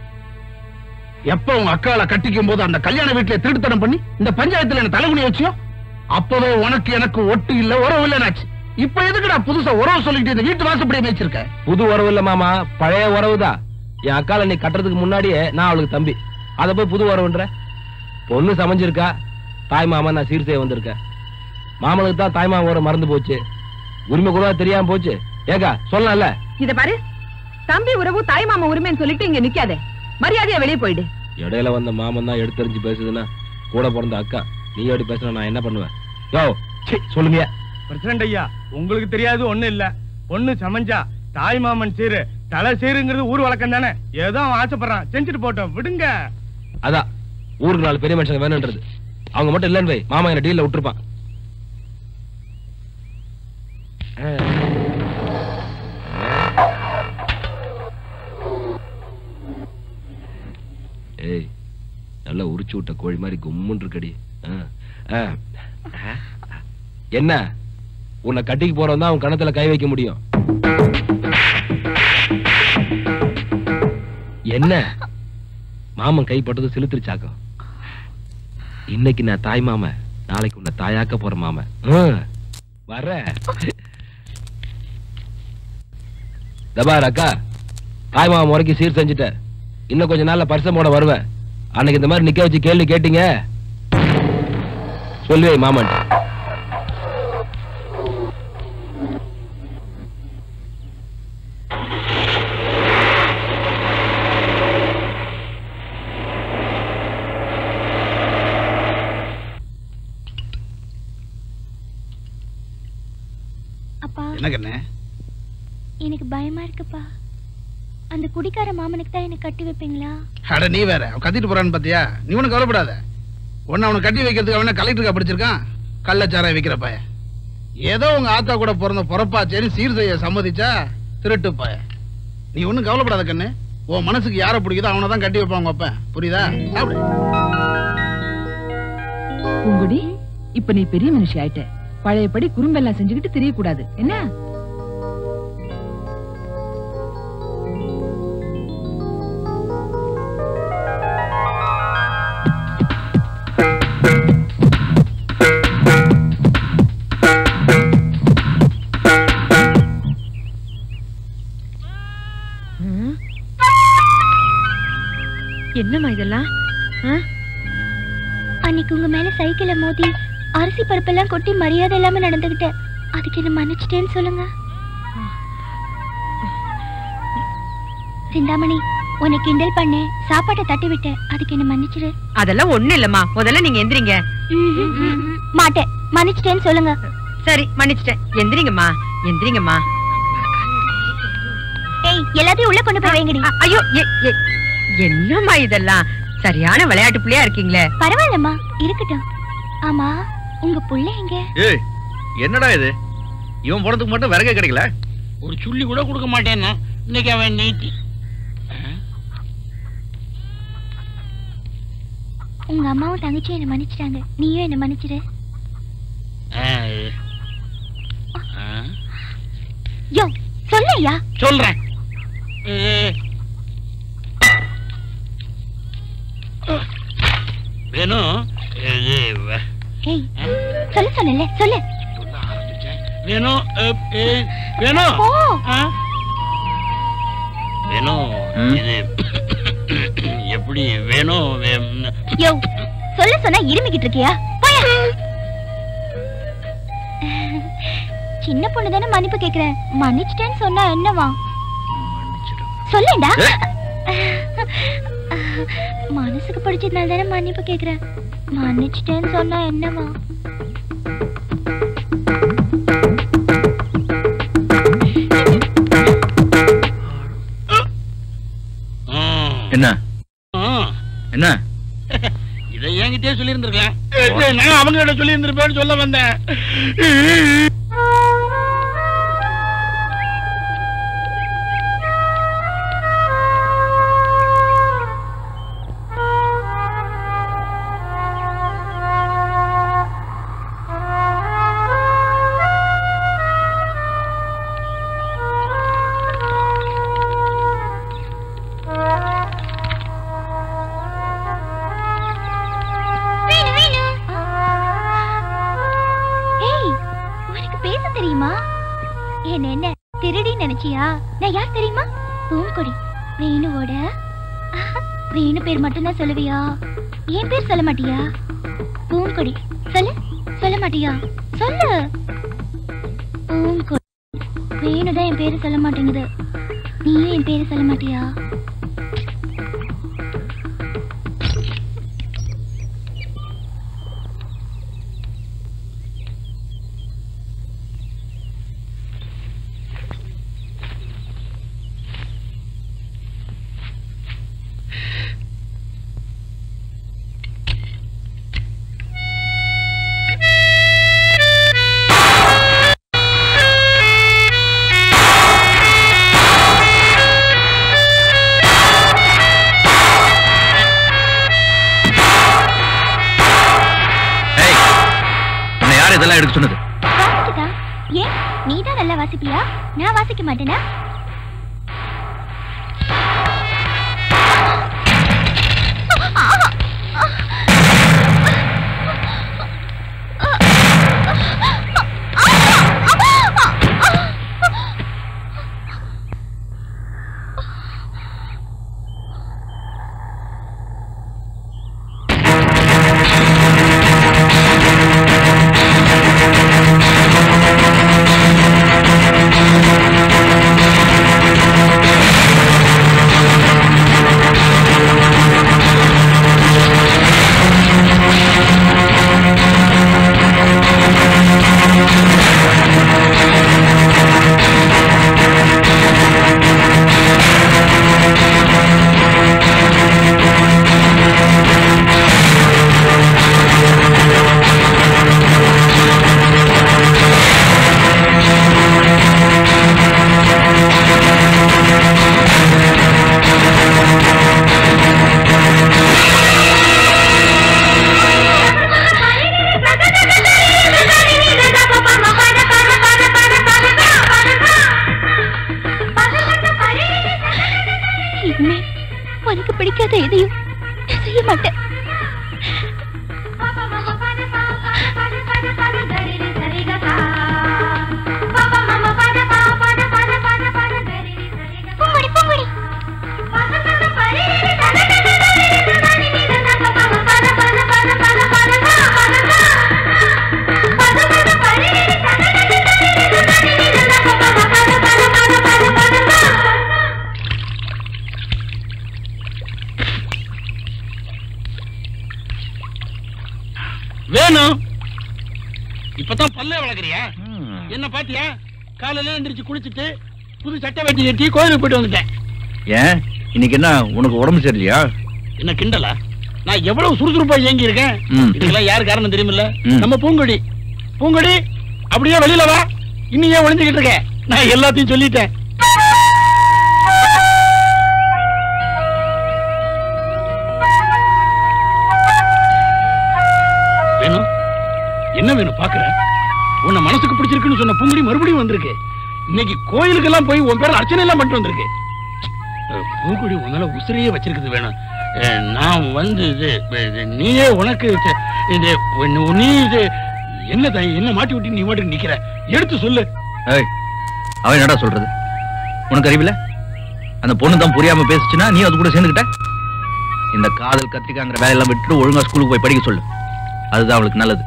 எப்ப உங்க அக்கால கட்டிக்கும் போது அந்த கல்யாண வீட்டுல திருட்டுத்தனம் பண்ணி இந்த பஞ்சாயத்துல என்ன தலைகுனி வச்சியோ அப்பவே உனக்கு எனக்கு ஒட்டு இல்ல உறவு இல்லைனாச்சு இப்ப எதுக்குடா புதுசா உறவு சொல்லிட்டு இந்த வீட்டு வாசப்படியே மேய்ச்சிருக்க புது உறவு இல்ல மாமா பழைய உறவுதான் என் அக்கால நீ கட்டுறதுக்கு முன்னாடியே நான் அவளுக்கு தம்பி அத போய் புது உறவுன்ற பொண்ணு சமைஞ்சிருக்கா தாய் மாமா நான் சீர் செய்ய வந்திருக்கேன் மாமனுக்கு தான் தாய் மாமா உறவு மறந்து போச்சு உரிமை கூட தெரியாம போச்சு ஏக்கா சொல்லலாம்ல இத பாரு தம்பி உறவு தாய் மாமா உரிமைன்னு சொல்லிட்டு இங்க நிக்காத மரியாதையா வெளியே போயிடு இடையில வந்த மாமன் தான் எடுத்தறிஞ்சு பேசுதுன்னா கூட பிறந்த அக்கா நீ எப்படி பேசுன நான் என்ன பண்ணுவேன் யோ சீ, சொல்லுங்க பிரசிடண்ட் ஐயா உங்களுக்கு தெரியாது ஒண்ணு இல்ல பொண்ணு சமஞ்சா தாய் மாமன் சீரு தலை சீருங்கிறது ஊர் வழக்கம் தானே ஏதோ அவன் ஆசைப்படுறான் செஞ்சுட்டு போட்டோம் விடுங்க அதான் ஊருக்கு நாலு பெரிய மனுஷங்க வேணும்ன்றது அவங்க மட்டும் இல்லைன்னு வை மாமா என்ன டீல்ல விட்டுருப்பான் ஏய் நல்லா உரிச்சு விட்ட கோழி மாதிரி கும்முன்னு இருக்கடி ஆ, ஆ. என்ன உன்னை கட்டிக்கு போறவன் தான் அவன் கணத்துல கை வைக்க முடியும் என்ன மாமன் கைப்பட்டது சிலுத்துருச்சாக்கம் இன்னைக்கு நான் தாய் மாமன் நாளைக்கு உன்னை தாயாக்க போற மாமன் ம், வர்றேன் தபார் அக்கா தாய் மாமன் முறைக்கு சீர் செஞ்சுட்ட இன்னும் கொஞ்ச நாள்ல பரிசம் போட வருவேன் அன்னைக்கு இந்த மாதிரி நிக்க வச்சு கேள்வி கேட்டீங்க சொல்லுவே மாமன் அப்பா என்ன கண்ணு எனக்கு பயமா இருக்குப்பா அந்த குடிக்கார மாமனுக்கு தான் எனக்கு கட்டி வைப்பீங்களா அட நீ வேற அவன் கத்திட்டு போறான்னு பாத்தியா நீ ஒன்னும் கவலைப்படாத ஒன்னு அவனை கட்டி வைக்கிறதுக்கு அவன கலெக்டருக்கா படிச்சிருக்கான் கள்ளச்சாராய வைக்கிற பையன் ஏதோ உங்க ஆத்தா கூட பிறந்த பொறப்பாச்சேன்னு சீர் செய்ய சம்மதிச்சா திருட்டு பய நீ ஒன்னும் கவலைப்படாத கண்ணு உன் மனசுக்கு யாரை பிடிக்குதோ அவனை தான் கட்டி வைப்பாங்க அப்ப புரியுதா சாப்பிடு பூங்குடி இப்ப நீ பெரிய மனுஷி ஆயிட்ட பழையபடி குறும்பெல்லாம் செஞ்சுக்கிட்டு தெரியக்கூடாது என்ன என்னம்மா இதெல்லாம் ஆ? அன்னைக்கு உங்க மேல சைக்கிள மோதி அரிசி பருப்பெல்லாம் கொட்டி மரியாதை இல்லாம நடந்துகிட்டேன் அதுக்கு என்ன மன்னிச்சிட்டேன்னு சொல்லுங்க சிந்தாமணி உன்னை கிண்டல் பண்ணேன் சாப்பாட்டை தட்டி விட்டேன் அதுக்கு என்ன மன்னிச்சிரு அதெல்லாம் ஒண்ணு இல்லம்மா முதல்ல நீங்க எந்திரிங்க மாட்டேன் மன்னிச்சிட்டேன்னு சொல்லுங்க சரி மன்னிச்சிட்டேன் எந்திரிங்கம்மா எந்திரிங்கம்மா ஏய் எல்லாத்தையும் உள்ள கொண்டு போய் வைங்கடி ஐயோ எ- எ- என்னம்மா இதெல்லாம் சரியான விளையாட்டு பிள்ளையா இருக்கீங்களே பரவாயில்லம்மா இருக்கட்டும் ஆமா உங்க புள்ள எங்க ஏய் என்னடா இது இவன் போனதுக்கு மட்டும் விறகே கிடைக்கல ஒரு சுள்ளி கூட கொடுக்க மாட்டேன்னா இன்னைக்கு அவன் நீட்டி உங்க அம்மாவும் தங்கச்சியும் என்ன மன்னிச்சிட்டாங்க நீயும் என்ன மன்னிச்சிரு யோ சொல்லையா சொல்றேன் வேணும் இது வ- ஏய் சொல்ல சொன்னல சொல்லு வேணும் அ, ஏ, வேணும் ஓ ஆ? வேணும் இது எப்படி வேணும் வே- யோ சொல்ல சொன்னா இருமிக்கிட்டு இருக்கியா போயா சின்ன பொண்ணு தானே மன்னிப்பு கேக்குறேன் மன்னிச்சிட்டேன்னு சொன்னா என்னவா சொல்லேண்டா மனசுக்கு பிடிச்சதுனால தானே மன்னிப்பு கேக்குறேன் மன்னிச்சிட்டேன்னு சொன்னா என்னவா என்ன ம். என்ன இதை என்கிட்டயே சொல்லியிருந்திருக்கலாம் நான் அவங்க கிட்ட சொல்லியிருந்திருப்பேன்னு சொல்ல வந்தேன் வேணும், வேணும். ஏய் உனக்கு பேச தெரியுமா என்ன என்ன திருடி நினைச்சியா நான் யார் தெரியுமா பூங்கொடி வேணுவோட ஆஹா, வேணு பேர் மட்டும்தான் சொல்லுவியா என் பேர் சொல்ல மாட்டியா பூங்கொடி சொல்லு சொல்ல மாட்டியா சொல்லு பூங்கொடி வேணுதான் என் பேரு சொல்ல மாட்டேங்குது நீயும் என் பேரை சொல்ல மாட்டியா ஏய் உன்னை யார் இதெல்லாம் எடுக்க சொன்னது வாசிக்குதா ஏன் நீ தான் நல்லா வாசிப்பியா நான் வாசிக்க மாட்டேனா இனிமே உனக்கு பிடிக்காத எதையும் நான் செய்ய மாட்டேன் பூங்குடி, பூங்குடி. வேணும் இப்பதான் பல்லே வளர்க்குறியா என்ன பாத்தியா காலையில எந்திரிச்சு குளிச்சுட்டு புது சட்டை வெட்டி கட்டி கோயிலுக்கு போயிட்டு வந்துட்டேன் ஏன் இன்னைக்கு என்ன உனக்கு உடம்பு சரியில்லையா என்ன கிண்டலா நான் எவ்வளவு சுறுசுறுப்பா இயங்கி இருக்கேன் ம். இதுக்கெல்லாம் யாரு காரணம் தெரியுமில்ல ம். நம்ம பூங்கொடி பூங்கொடி அப்படியே வெளியில வா இன்னும் ஏன் ஒளிஞ்சுக்கிட்டு இருக்க நான் எல்லாத்தையும் சொல்லிட்டேன் வேணும் என்ன வேணும் பாக்குற உன்னை மனசுக்கு பிடிச்சிருக்குன்னு சொன்ன பூங்குடி மறுபடியும் வந்திருக்கு இன்னைக்கு கோயிலுக்கெல்லாம் போய் உன் பேர் அர்ச்சனை எல்லாம் பண்ணிட்டு வந்திருக்கு அஹ், பூங்குடி உன்னால உசிரியே வச்சிருக்குது வேணும் அஹ், நான் வந்து இது இது, நீயே உனக்கு இது- இது உன்- நீ இது என்ன தாய் என்ன மாட்டி விட்டு நீ மாட்டுக்கு நிக்கிற எடுத்து சொல்லு ஏய் அவன் என்னடா சொல்றது உனக்கு அறிவில்ல அந்த பொண்ணு தான் புரியாம பேசுச்சுன்னா நீ அது கூட சேர்ந்துக்கிட்ட இந்த காதல் கத்திரிக்காங்கிற வேலையெல்லாம் விட்டுட்டு ஒழுங்கா ஸ்கூலுக்கு போய் படிக்க சொல்லு அதுதான் அவளுக்கு நல்லது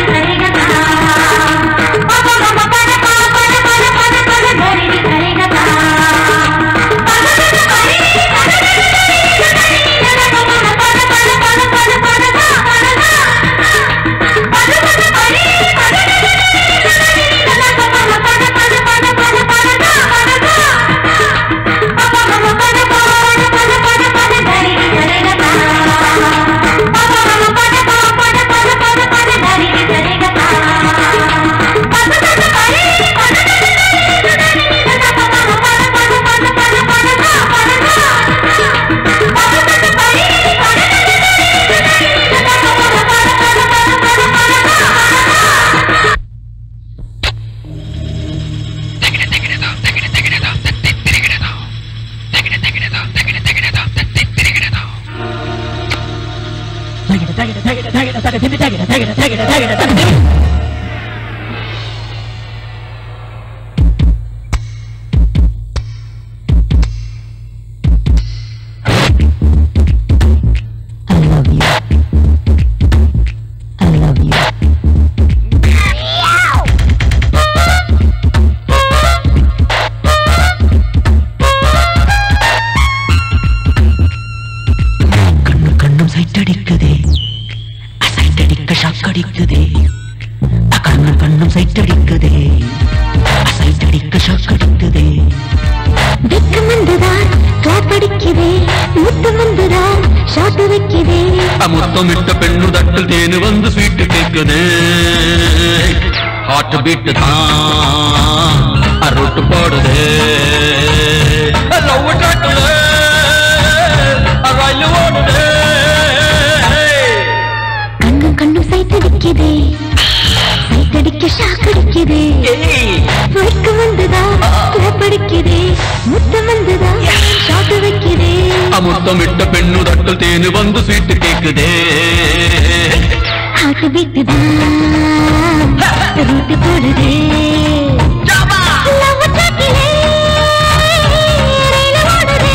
Thank you. தகிட தகிட தகிட I love you. I love you. கண்ணும் கண்ணும் சைட்டடிக்குதே சைட்டடிக்க ஷாக் அடிக்குதே அ, கண்ணும் கண்ணும் சைட்டடிக்குதே சைட்டடிக்க ஷாக் அடிக்குதே வெக்கம் வந்துதான் கிளாப் அடிக்குதே முத்தம் வந்துதான் ஷாட்டு வைக்குதே முத்தமிட்ட பெண்ணு தட்டில் தேனு வந்து ஸ்வீட்டு கேக்குது ஹார்ட் பீட் தான் அருட்டு போடுது லவ் ட்ராக்ல ரயில் ஓடுது கண்ணும் கண்ணும் சைட்டடிக்குதே சைட்டடிக்க ஷாக் அடிக்குதே வெக்கம் வந்துதான் கிளாப் அடிக்குதே முத்தம் வந்துதான் ஷாட்டு வைக்குதே முத்தமிட்ட பெண்ணு தட்டில் தேனு வந்து ஸ்வீட்டு கேக்குதே ஹார்ட் பீட் தான் ரூட்டு போடுதே லவ் ட்ராக்கிலே ரயில் ஓடுதே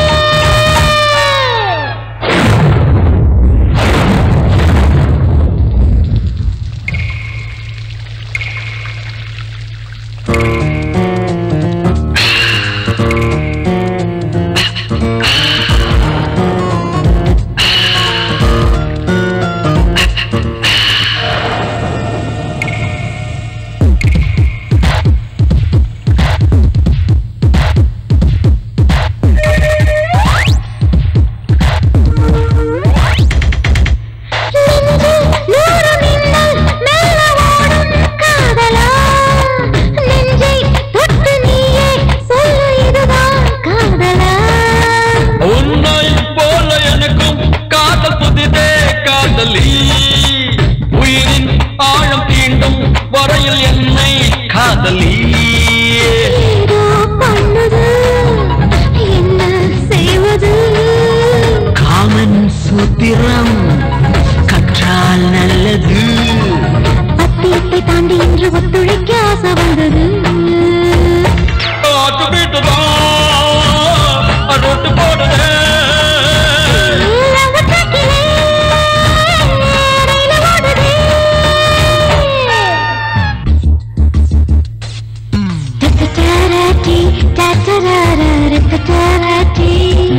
நூறு மின்னல் மெல்ல ஓடும் காதலா நெஞ்சை தொட்டு நீயே சொல்லு இதுதான் காதலா உன்னை போல எனக்கும் காதல் புதிதே காதலி உயிரின் ஆழம் தீண்டும் வரையில் என்னை காதலி ஏதோ பண்ணுது என்ன செய்வது காமன் சூத்திரம் கற்றால் நல்லது பத்தியத்தை தாண்டி இன்று ஒத்துழைக்க ஆசை வந்தது ஆட்டு வீட்டுதான் ரொட்டு போடுது லவ் ட்ராக்கிலே ரயில் ஓடுதே தத்தராட்டி தத்தராரரத்தராட்டி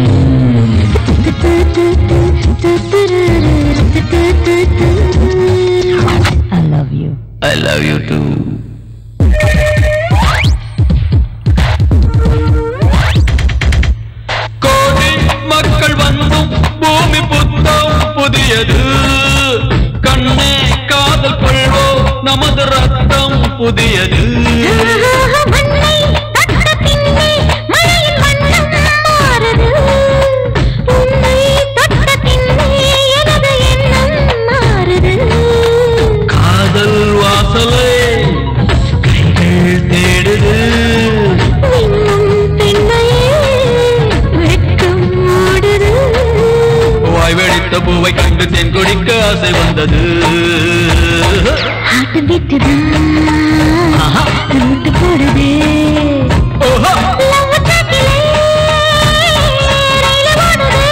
I love you. I love you too. கோடி மக்கள் வந்தும் பூமி புத்தம் புதியது கண்ணே காதல் கொள்வோ நமது ரத்தம் புதியது மண்ணை தட்ட பின்னே மழையின் வண்ணம் மாறுது உன்னை தொட்ட பின்னே எனது எண்ணம் மாறுது காதல் வாசலை கைகள் தேடுது இன்னும் பெண்மையே வெட்கம் ஓடுது வாய் வெடித்த பூவை கண்டு தென் குடிக்க ஆசை வந்தது ஆட்டம் விட்டுதான் ரூட்டு போடுதே லவ் ட்ராக்கிலே ரயில் ஓடுதே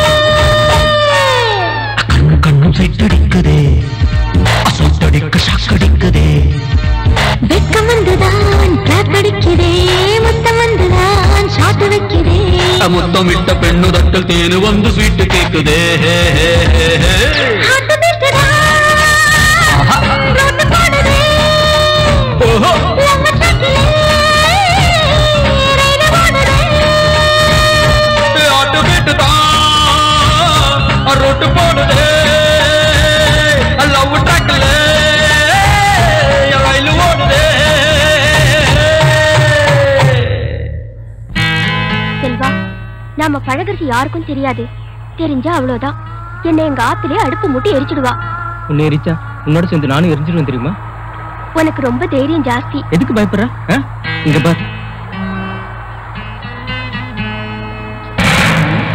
கண்ணும் கண்ணும் சைட்டடிக்குதே அசைட்டடிக்க ஷாக்கடிக்குதே வெட்கம் வந்துதான் கிளாப் அடிக்குதே முத்தம் வந்துதான் ஷாட்டு வைக்குதே முத்தமிட்ட பெண்ணு தட்டல் தேனு வந்து ஸ்வீட்டு கேக்குதே ஆட்டம் விட்டுதான் ரூட்டு போடுதே லவ் ட்ராக்கிலே ரயில் ஓடுதே ஆட்டு வீட்டு தான் ரொட்டு போடுதே லவ் ட்ராக்ல ரயில் ஓடுதே செல்வா நாம பழகிறது யாருக்கும் தெரியாது தெரிஞ்சா அவ்வளவுதான் என்னை எங்க ஆத்திலே அடுப்பு மூட்டி எரிச்சிடுவா உன்னை எரிச்சா உன்னோட சேர்ந்து நானும் எரிஞ்சிருவேன் தெரியுமா உனக்கு ரொம்ப தைரியம் ஜாஸ்தி எதுக்கு பயப்படுற ஆ? இங்க பார்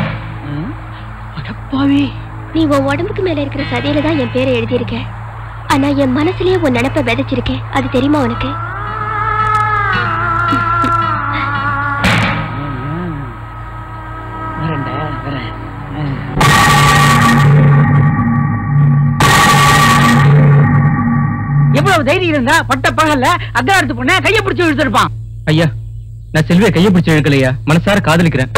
அடப்பாவி நீ உன் உடம்புக்கு மேல இருக்கிற சதையில தான் என் பேரை எழுதியிருக்க ஆனா என் மனசுலயே உன் நினப்ப விதைச்சிருக்கேன் அது தெரியுமா உனக்கு வரேன்டா, வரேன். எவ்வளவு தைரியம் இருந்தா பட்ட பகல்ல அக்ராரத்து பொண்ண கைய பிடிச்சு இழுத்திருப்பான் ஐயா நான் செல்வியை கையை பிடிச்சு இழுக்கலையா மனசார காதலிக்கிறேன்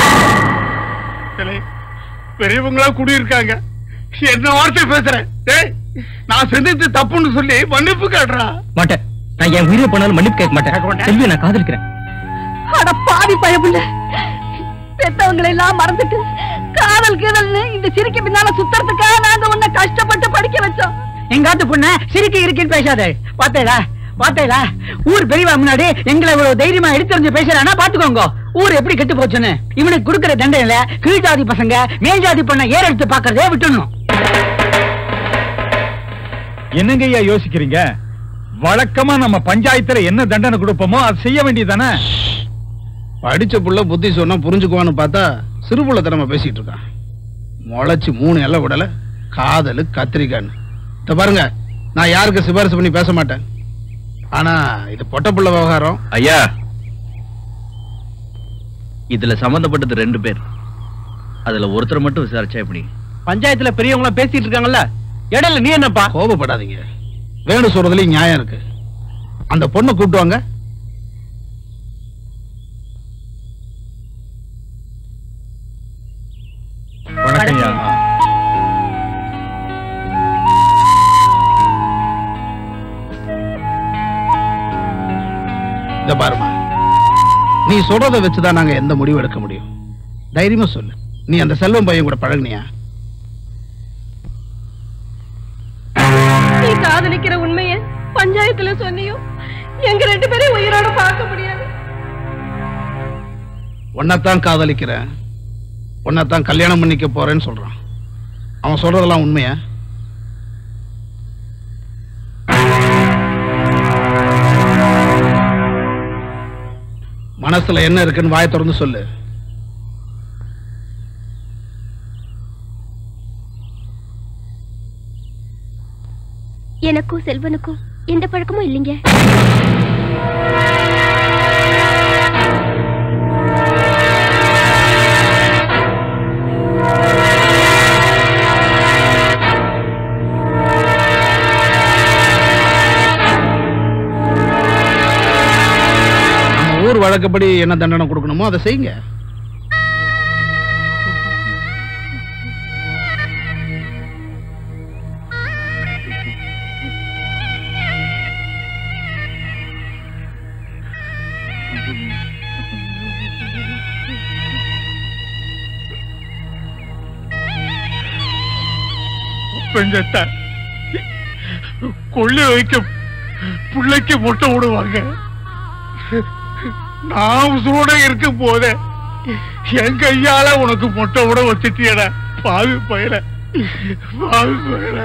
பெரியவங்களா குடியிருக்காங்க என்ன வார்த்தை பேசுறேன் டேய் நான் செஞ்சது தப்புன்னு சொல்லி மன்னிப்பு கேட்டுறா மாட்டேன் நான் என் உயிரை போனாலும் மன்னிப்பு கேட்க மாட்டேன் செல்வியை நான் காதலிக்கிறேன் அட பாவி பயமுள்ள பெத்தவங்களை எல்லாம் மறந்துட்டு காதல் கீதல்னு இந்த சிரிக்க பின்னால சுத்தறதுக்காக நாங்க உன்னை கஷ்டப்பட்டு படிக்க வச்சோம் எங்காத்து பொண்ண சிரிக்க இருக்கேன்னு பேசாதே பாத்தேடா பாத்தேடா ஊர் பெரியவா முன்னாடி எங்களை இவ்வளவு தைரியமா எடுத்துருந்து பேசுறானா பாத்துக்கோங்க ஊர் எப்படி கெட்டு போச்சுன்னு இவனுக்கு கொடுக்கிற தண்டனையில கீழ் ஜாதி பசங்க மேல் ஜாதி பொண்ணை ஏற எடுத்து பாக்குறதே விட்டுடணும் என்னங்க ஐயா யோசிக்கிறீங்க வழக்கமா நம்ம பஞ்சாயத்துல என்ன தண்டனை கொடுப்போமோ அது செய்ய வேண்டியதானே படிச்ச புள்ள புத்தி சொன்னா புரிஞ்சுக்குவான்னு பார்த்தா சிறு புள்ள திறமை பேசிட்டு இருக்கான் முளைச்சு மூணு எல்லை விடல காதலு கத்திரிக்கான்னு இத பாருங்க நான் யாருக்கு சிபாரிசு பண்ணி பேச மாட்டேன் ஆனா இது பொட்ட புள்ள விவகாரம் ஐயா இதுல சம்பந்தப்பட்டது ரெண்டு பேர் அதுல ஒருத்தர் மட்டும் விசாரிச்சா எப்படி பஞ்சாயத்துல பெரியவங்க பேசிட்டு இருக்காங்கல்ல இடையில நீ என்னப்பா கோபப்படாதீங்க வேணு சொல்றதுலயும் நியாயம் இருக்கு அந்த பொண்ணை கூப்பிட்டு வாங்க வணக்கம் ஐயா இத பாருமா நீ சொல்றத வச்சுதான் நாங்க எந்த முடிவு எடுக்க முடியும் தைரியமா சொல்லு நீ அந்த செல்வம் பையன் கூட பழகுனியா நீ காதலிக்கிற உண்மைய பஞ்சாயத்துல சொன்னியும் எங்க ரெண்டு பேரையும் உயிரோட பார்க்க முடியாது உன்னைத்தான் காதலிக்கிறேன் உன்னைத்தான் கல்யாணம் பண்ணிக்க போறேன்னு சொல்றான் அவன் சொல்றதெல்லாம் உண்மையா மனசுல என்ன இருக்குன்னு வாயை திறந்து சொல்லு எனக்கும் செல்வனுக்கும் எந்த பழக்கமும் இல்லைங்க நம்ம ஊர் வழக்கப்படி என்ன தண்டனை கொடுக்கணுமோ அதை செய்யுங்க பெஞ்சத்த கொள்ளி வைக்க பிள்ளைக்கு முட்டை விடுவாங்க நான் உசுரோட இருக்கும் போதே என் கையால உனக்கு முட்டை விட வச்சுட்டியடா பாவி பயிர பாவி பயிர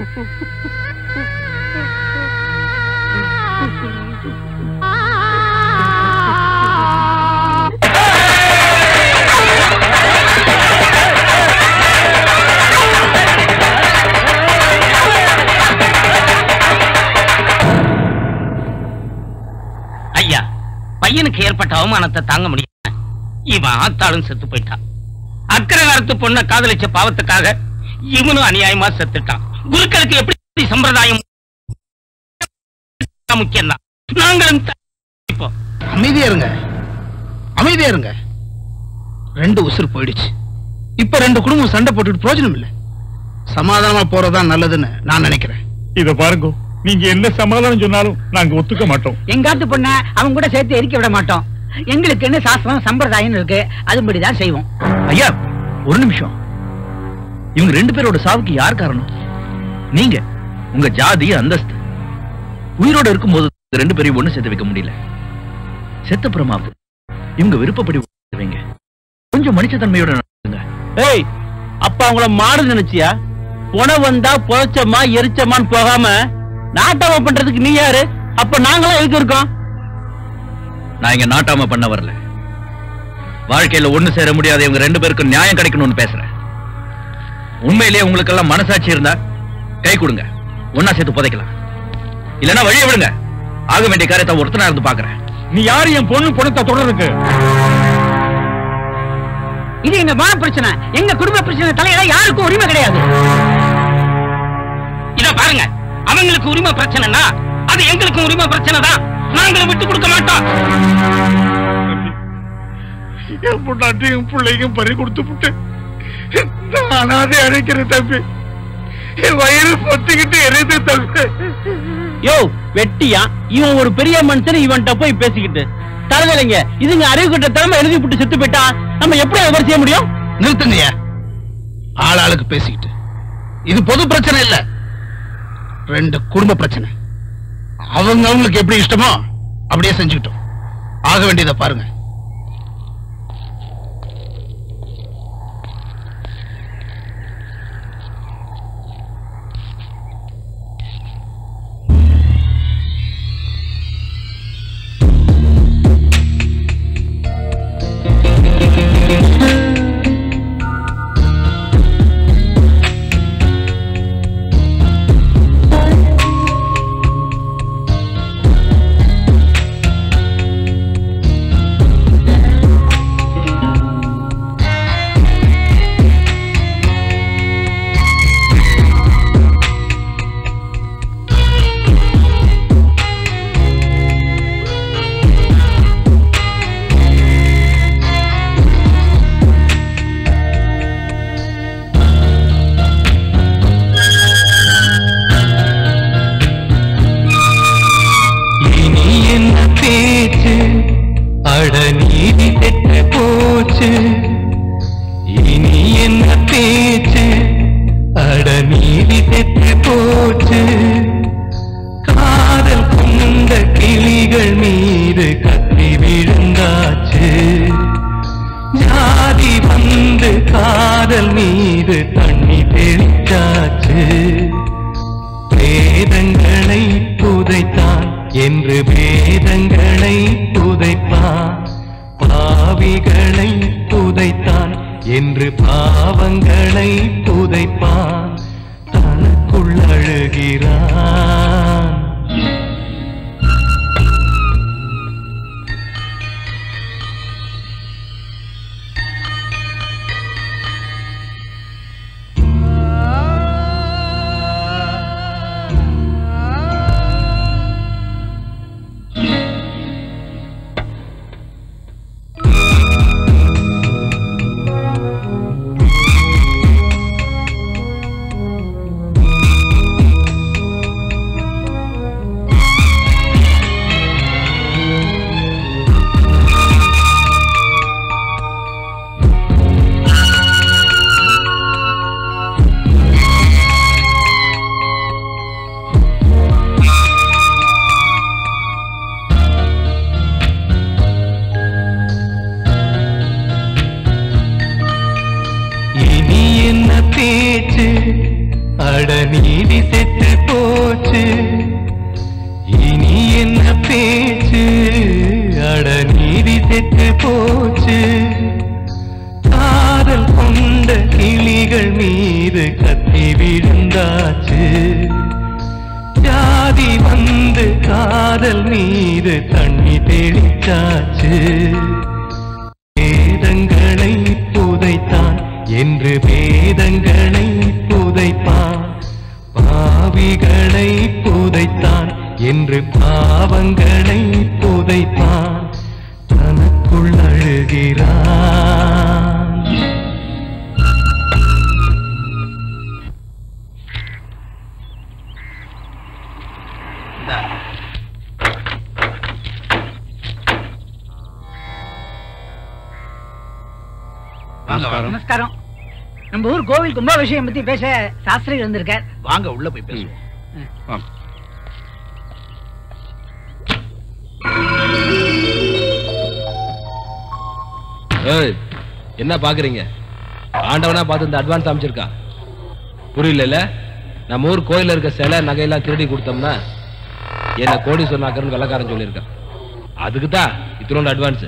ஐயா பையனுக்கு ஏற்பட்ட அவமானத்தை தாங்க முடியல இவன் ஆத்தாளும் செத்து போயிட்டான் அக்கரகாரத்து பொண்ண காதலிச்ச பாவத்துக்காக இவனும் அநியாயமா செத்துட்டான் குருக்களுக்கு எப்படி சம்பிரதாயம் முக்கியம் தான் நாங்களும் த- இப்போ அமைதியா இருங்க அமைதியா இருங்க ரெண்டு உசுர் போயிடுச்சு இப்ப ரெண்டு குடும்பம் சண்டை போட்டுட்டு பிரயோஜனம் இல்ல சமாதானமா போறதா நல்லதுன்னு நான் நினைக்கிறேன் இத பாருங்க நீங்க என்ன சமாதானம் சொன்னாலும் நாங்க ஒத்துக்க மாட்டோம் எங்காத்து பொண்ண அவங்க கூட சேர்த்து எரிக்க விட மாட்டோம் எங்களுக்குன்னு சாஸ்திரம் சம்பிரதாயம் இருக்கு அதுபடிதான் செய்வோம் ஐயா ஒரு நிமிஷம் இவங்க ரெண்டு பேரோட சாவுக்கு யார் காரணம் நீங்க உங்க ஜாதி அந்தஸ்து உயிரோட இருக்கும்போது இந்த ரெண்டு பேரையும் ஒண்ணு சேர்த்து வைக்க முடியல செத்த பிரமாவு இவங்க விருப்பப்படி வைங்க கொஞ்சம் மனுஷத்தன்மையோட நடந்துங்க ஏய் அப்ப அவங்கள மாடு நினைச்சியா புன வந்தா புழைச்சமா எரிச்சமான்னு போகாம நாட்டாம பண்றதுக்கு நீ யாரு அப்ப நாங்களாம் எதுக்கு இருக்கோம் நான் இங்க நாட்டாம பண்ண வரல வாழ்க்கையில ஒண்ணு சேர முடியாத இவங்க ரெண்டு பேருக்கும் நியாயம் கிடைக்கணும்னு பேசுறேன் உண்மையிலேயே உங்களுக்கு எல்லாம் மனசாட்சி இருந்தா கை கொடுங்க ஒன்னா சேர்த்து புதைக்கலாம் இல்லன்னா வழிய விடுங்க ஆக வேண்டிய காரியத்தை ஒருத்தனா இருந்து பாக்குறேன் நீ யாரு என் பொண்ணு பணத்தை தொடருக்கு இது எங்க மான பிரச்சனை எங்க குடும்ப பிரச்சனை தலையில யாருக்கும் உரிமை கிடையாது இத பாருங்க அவங்களுக்கு உரிமை பிரச்சனைனா அது எங்களுக்கும் உரிமை பிரச்சனை தான் நாங்களும் விட்டு கொடுக்க மாட்டோம் என் பொண்டாட்டியும் பிள்ளைக்கும் பறி கொடுத்து விட்டு நான் அனாதை அழைக்கிறேன் தம்பி என் வயிறு பொத்திக்கிட்டு எரியுது தம்பி யோ வெட்டியா இவன் ஒரு பெரிய மனுஷன் இவன்கிட்ட போய் பேசிக்கிட்டு தரதில்லைங்க இதுங்க அறிவு கிட்ட திறமை எழுதி விட்டு செத்து போயிட்டா நம்ம எப்படி அதை செய்ய முடியும் நிறுத்துங்கய்யா ஆளாளுக்கு பேசிக்கிட்டு இது பொது பிரச்சனை இல்ல ரெண்டு குடும்ப பிரச்சனை அவங்க அவங்களுக்கு எப்படி இஷ்டமோ அப்படியே செஞ்சுக்கிட்டோம் ஆக வேண்டியதை பாருங்க இனி என்ன பேச்சு அட நீதி கெட்டு போச்சு இனி என்ன பேச்சு அட நீதி கெட்டு போச்சு காதல் கொண்ட கிளிகள் மீது கத்தி விழுந்தாச்சு ஜாதி வந்து காதல் மீது தண்ணி தெளிச்சாச்சு வேதங்களை புதைத்தான் என்று வேதங்களை புதைப்பான் பாவிகளை புதைத்தான் என்று பாவங்களை புதைப்பான் தனக்குள் அழுகிறான் இனி என்ன பேச்சு அட நீதி செத்து போச்சு இனி என்ன பேச்சு அட நீதி செத்து போச்சு காதல் கொண்ட கிளிகள் மீது கத்தி விழுந்தாச்சு ஜாதி வந்து காதல் மீது தண்ணி தெளிச்சாச்சு வேதங்களை புதைத்தான் என்று வேதங்களை புதைப்பான் பாவிகளை புதைத்தான் என்று பாவங்களை புதைப்பான் தனக்குள் அழுகிறான் நமஸ்காரம் நம்ம ஊர் கோவில் கும்பாபிஷேகம் பத்தி பேச சாஸ்திரி வந்திருக்கார் வாங்க உள்ள போய் பேசுவோம் ஏய் என்ன பாக்குறீங்க ஆண்டவனா பார்த்து இந்த அட்வான்ஸ் அமைச்சிருக்கா புரியல நம்ம ஊர் கோயில்ல இருக்க சிலை நகையெல்லாம் திருடி கொடுத்தோம்னா என்ன கோடி சொன்னாக்கன்னு வெள்ளக்காரன் சொல்லியிருக்கான் அதுக்கு தான் இத்தனோண்டு அட்வான்ஸ்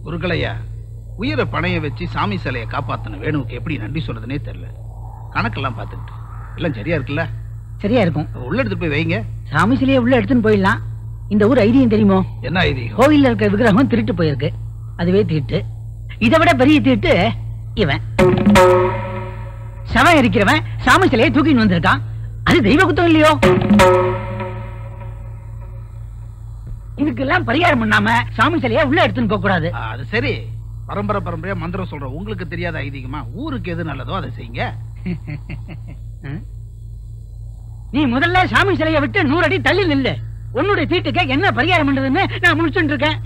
குருக்களையா உயிரை பணைய வச்சு சாமி சிலையை காப்பாத்தின வேணுவுக்கு எப்படி நன்றி சொல்றதுனே தெரியல கணக்கெல்லாம் பார்த்துக்கிட்டு எல்லாம் சரியா இருக்குல்ல சரியா இருக்கும் உள்ள எடுத்துட்டு போய் வைங்க சாமி சிலையை உள்ள எடுத்துன்னு போயிடலாம் இந்த ஊர் ஐதீகம் தெரியுமோ என்ன ஐதீகம் கோவில்ல இருக்க விக்கிரகம் திருட்டு போயிருக்கு அதுவே தீட்டு இதை விட பெரிய தீட்டு இவன் சவம் இருக்கிறவன் சாமி சிலையை தூக்கின்னு வந்திருக்கான் அது தெய்வ குத்தம் இல்லையோ இதுக்கெல்லாம் பரிகாரம் பண்ணாம சாமி சிலையை உள்ள எடுத்துன்னு போக கூடாது ஆ, அது சரி பரம்பரை பரம்பரையா மந்திரம் சொல்ற உங்களுக்கு தெரியாத ஐதீகமா ஊருக்கு எது நல்லதோ அதை செய்யுங்க நீ முதல்ல சாமி சிலையை விட்டு நூறு அடி தள்ளி நில்லு உன்னுடைய தீட்டுக்கு என்ன பரிகாரம் பண்றதுன்னு நான் முடிச்சுட்டு இருக்கேன்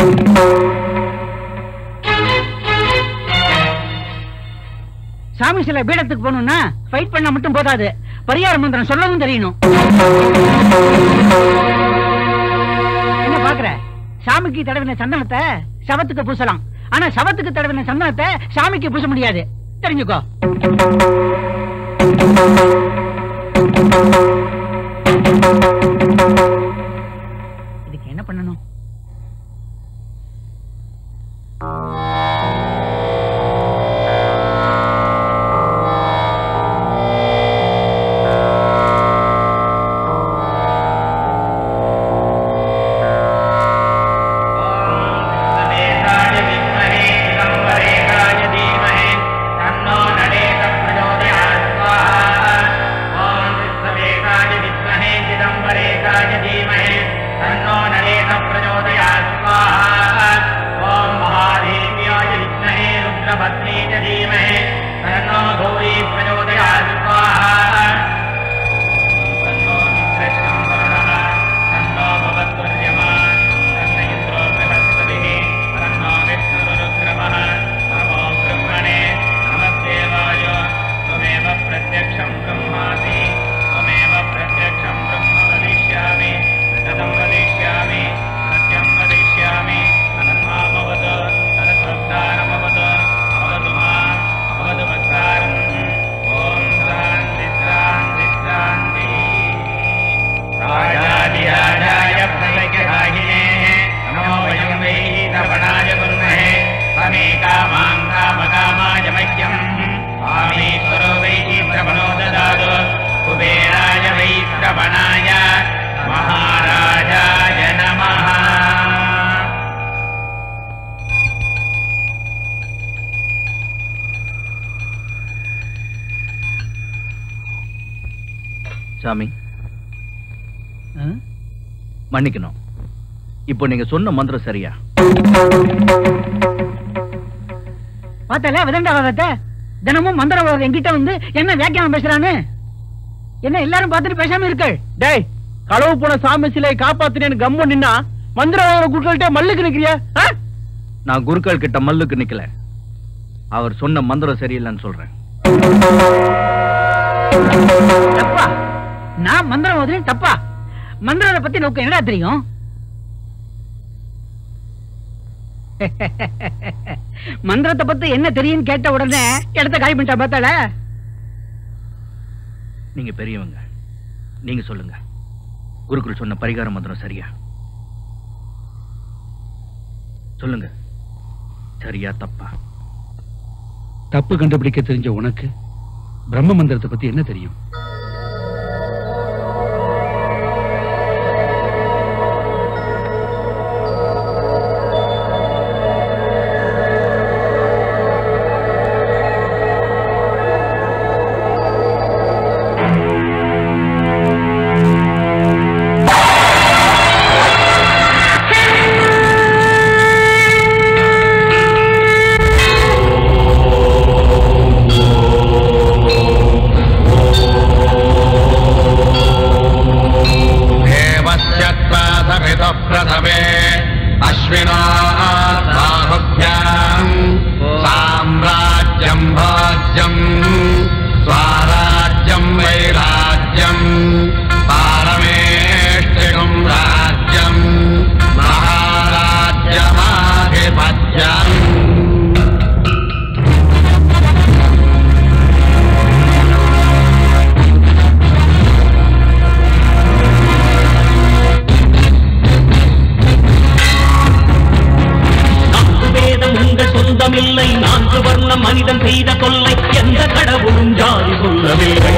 சாமி சிலை பீடத்துக்கு போகணும்னா ஃபைட் பண்ண மட்டும் போதாது பரிகார மந்திரம் சொல்லவும் தெரியணும் என்ன பாக்குற சாமிக்கு தடவின சந்தனத்தை சவத்துக்கு பூசலாம் ஆனா சவத்துக்கு தடவின சந்தனத்தை சாமிக்கு பூச முடியாது தெரிஞ்சுக்கோ இதுக்கு என்ன பண்ணணும் प्रत्यक्षं ब्रह्मासि त्वमेव प्रत्यक्षं ब्रह्म वदिष्यामि सततं वदिष्यामि सत्यं वदिष्यामि अनन्मामवद तदसत्कारमवद अवदतु माम् अवदु वक्तारम् ॐ शान्ति शान्ति शान्ति राजाधिराजाय प्रलयरागिने नमो वयं वै दर्पणाय कुर्महे समे कामां कामकामाय मह्यम् स्वामीश्वरो वै श्रवणो ददातु कुबेराय वै श्रवणाय महाराजाय नमः சாமி மன்னிக்கணும் இப்போ நீங்க சொன்ன மந்திரம் சரியா பார்த்தல விதண்டாவாதத்தை தினமும் மந்திரவாதம் என்கிட்ட வந்து என்ன வியாக்கியானம் பேசுறான்னு என்ன எல்லாரும் பார்த்துட்டு பேசாம இருக்கள் டேய் களவு போன சாமி சிலையை காப்பாத்தினேன்னு கம்மு நின்னா மந்திரவாத குருக்கள்கிட்ட மல்லுக்கு நிக்கிறியா ஆ? நான் குருக்கள் கிட்ட மல்லுக்கு நிக்கல அவர் சொன்ன மந்திரம் சரியில்லைன்னு சொல்றேன் தப்பா நான் மந்திரம் ஓதுறேன் தப்பா மந்திரத்தை பத்தி நோக்கம் என்னடா தெரியும் மந்திரத்தை பத்தி என்ன தெரியும் கேட்ட உடனே இடத்த காய் பண்ணிட்டா பார்த்தால நீங்க பெரியவங்க நீங்க சொல்லுங்க குருக்கள் சொன்ன பரிகார மந்திரம் சரியா சொல்லுங்க சரியா தப்பா தப்பு கண்டுபிடிக்க தெரிஞ்ச உனக்கு பிரம்ம மந்திரத்தை பத்தி என்ன தெரியும் देवस्य त्वासमितः प्रथमे अश्विनात्माहुभ्याम् साम्राज्यम् भाज्यम् स्वाराज्यम् वैराज्यम् पारमेष्टिकम् राज्यम् महाराज्यमाधिपत्यम् வேதம் உங்கள் மனிதன் செய்த தொல்லை எந்த கடவுளும் ஜாதி சொல்லவில்லை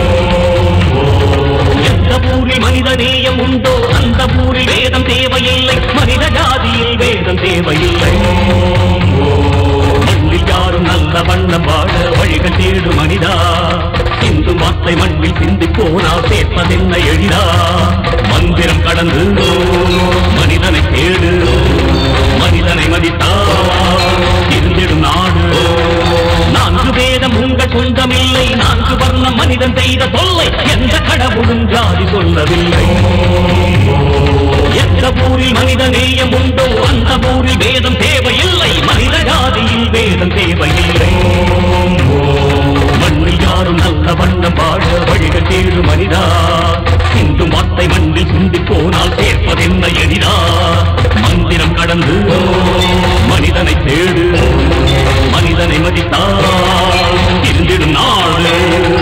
எந்த ஊரில் மனித நேயம் உண்டோ அந்த ஊரில் வேதம் தேவையில்லை மனித ஜாதியில் வேதம் தேவையில்லை மண்ணில் யாரும் நல்ல வண்ணம் வாழ வழிகள் தேடு மனிதா இந்து வார்த்தை மண்ணில் சிந்தி போனால் சேர்ப்பதென்ன எளிதா மந்திரம் கடந்து மனிதனை தேடு மனிதனை மதித்தால் இருந்திடும் நாடு நான்கு வேதம் உங்கள் சொந்தமில்லை நான்கு வர்ணம் மனிதன் செய்த தொல்லை எந்த கடவுளும் ஜாதி சொல்லவில்லை எந்த ஊரில் மனித நேயம் உண்டோ அந்த ஊரில் வேதம் தேவையில்லை மனித ஜாதியில் வேதம் தேவையில்லை மண்ணில் யாரும் நல்ல வண்ணம் வாழ வழிகள் தேடு மனிதா இந்து வார்த்தை மண்ணில் சிந்தி போனால் சேர்ப்பதென்ன எளிதா மந்திரம் கடந்து மனிதனை தேடு மனிதனை மதித்தால் இருந்திடும் நாடு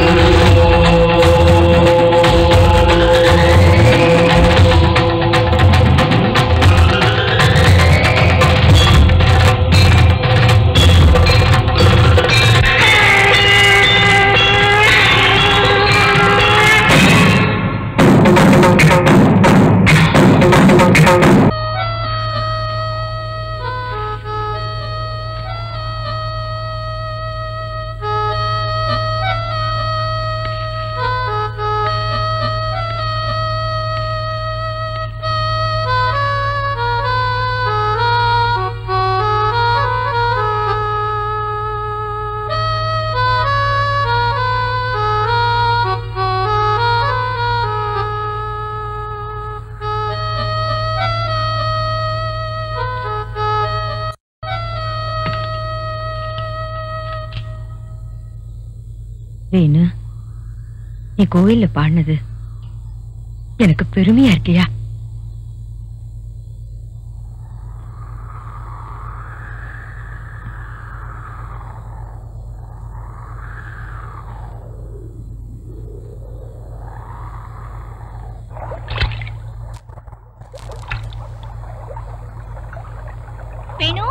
வேணு நீ கோயில்ல பாடினது எனக்கு பெருமையா இருக்கியா வேணு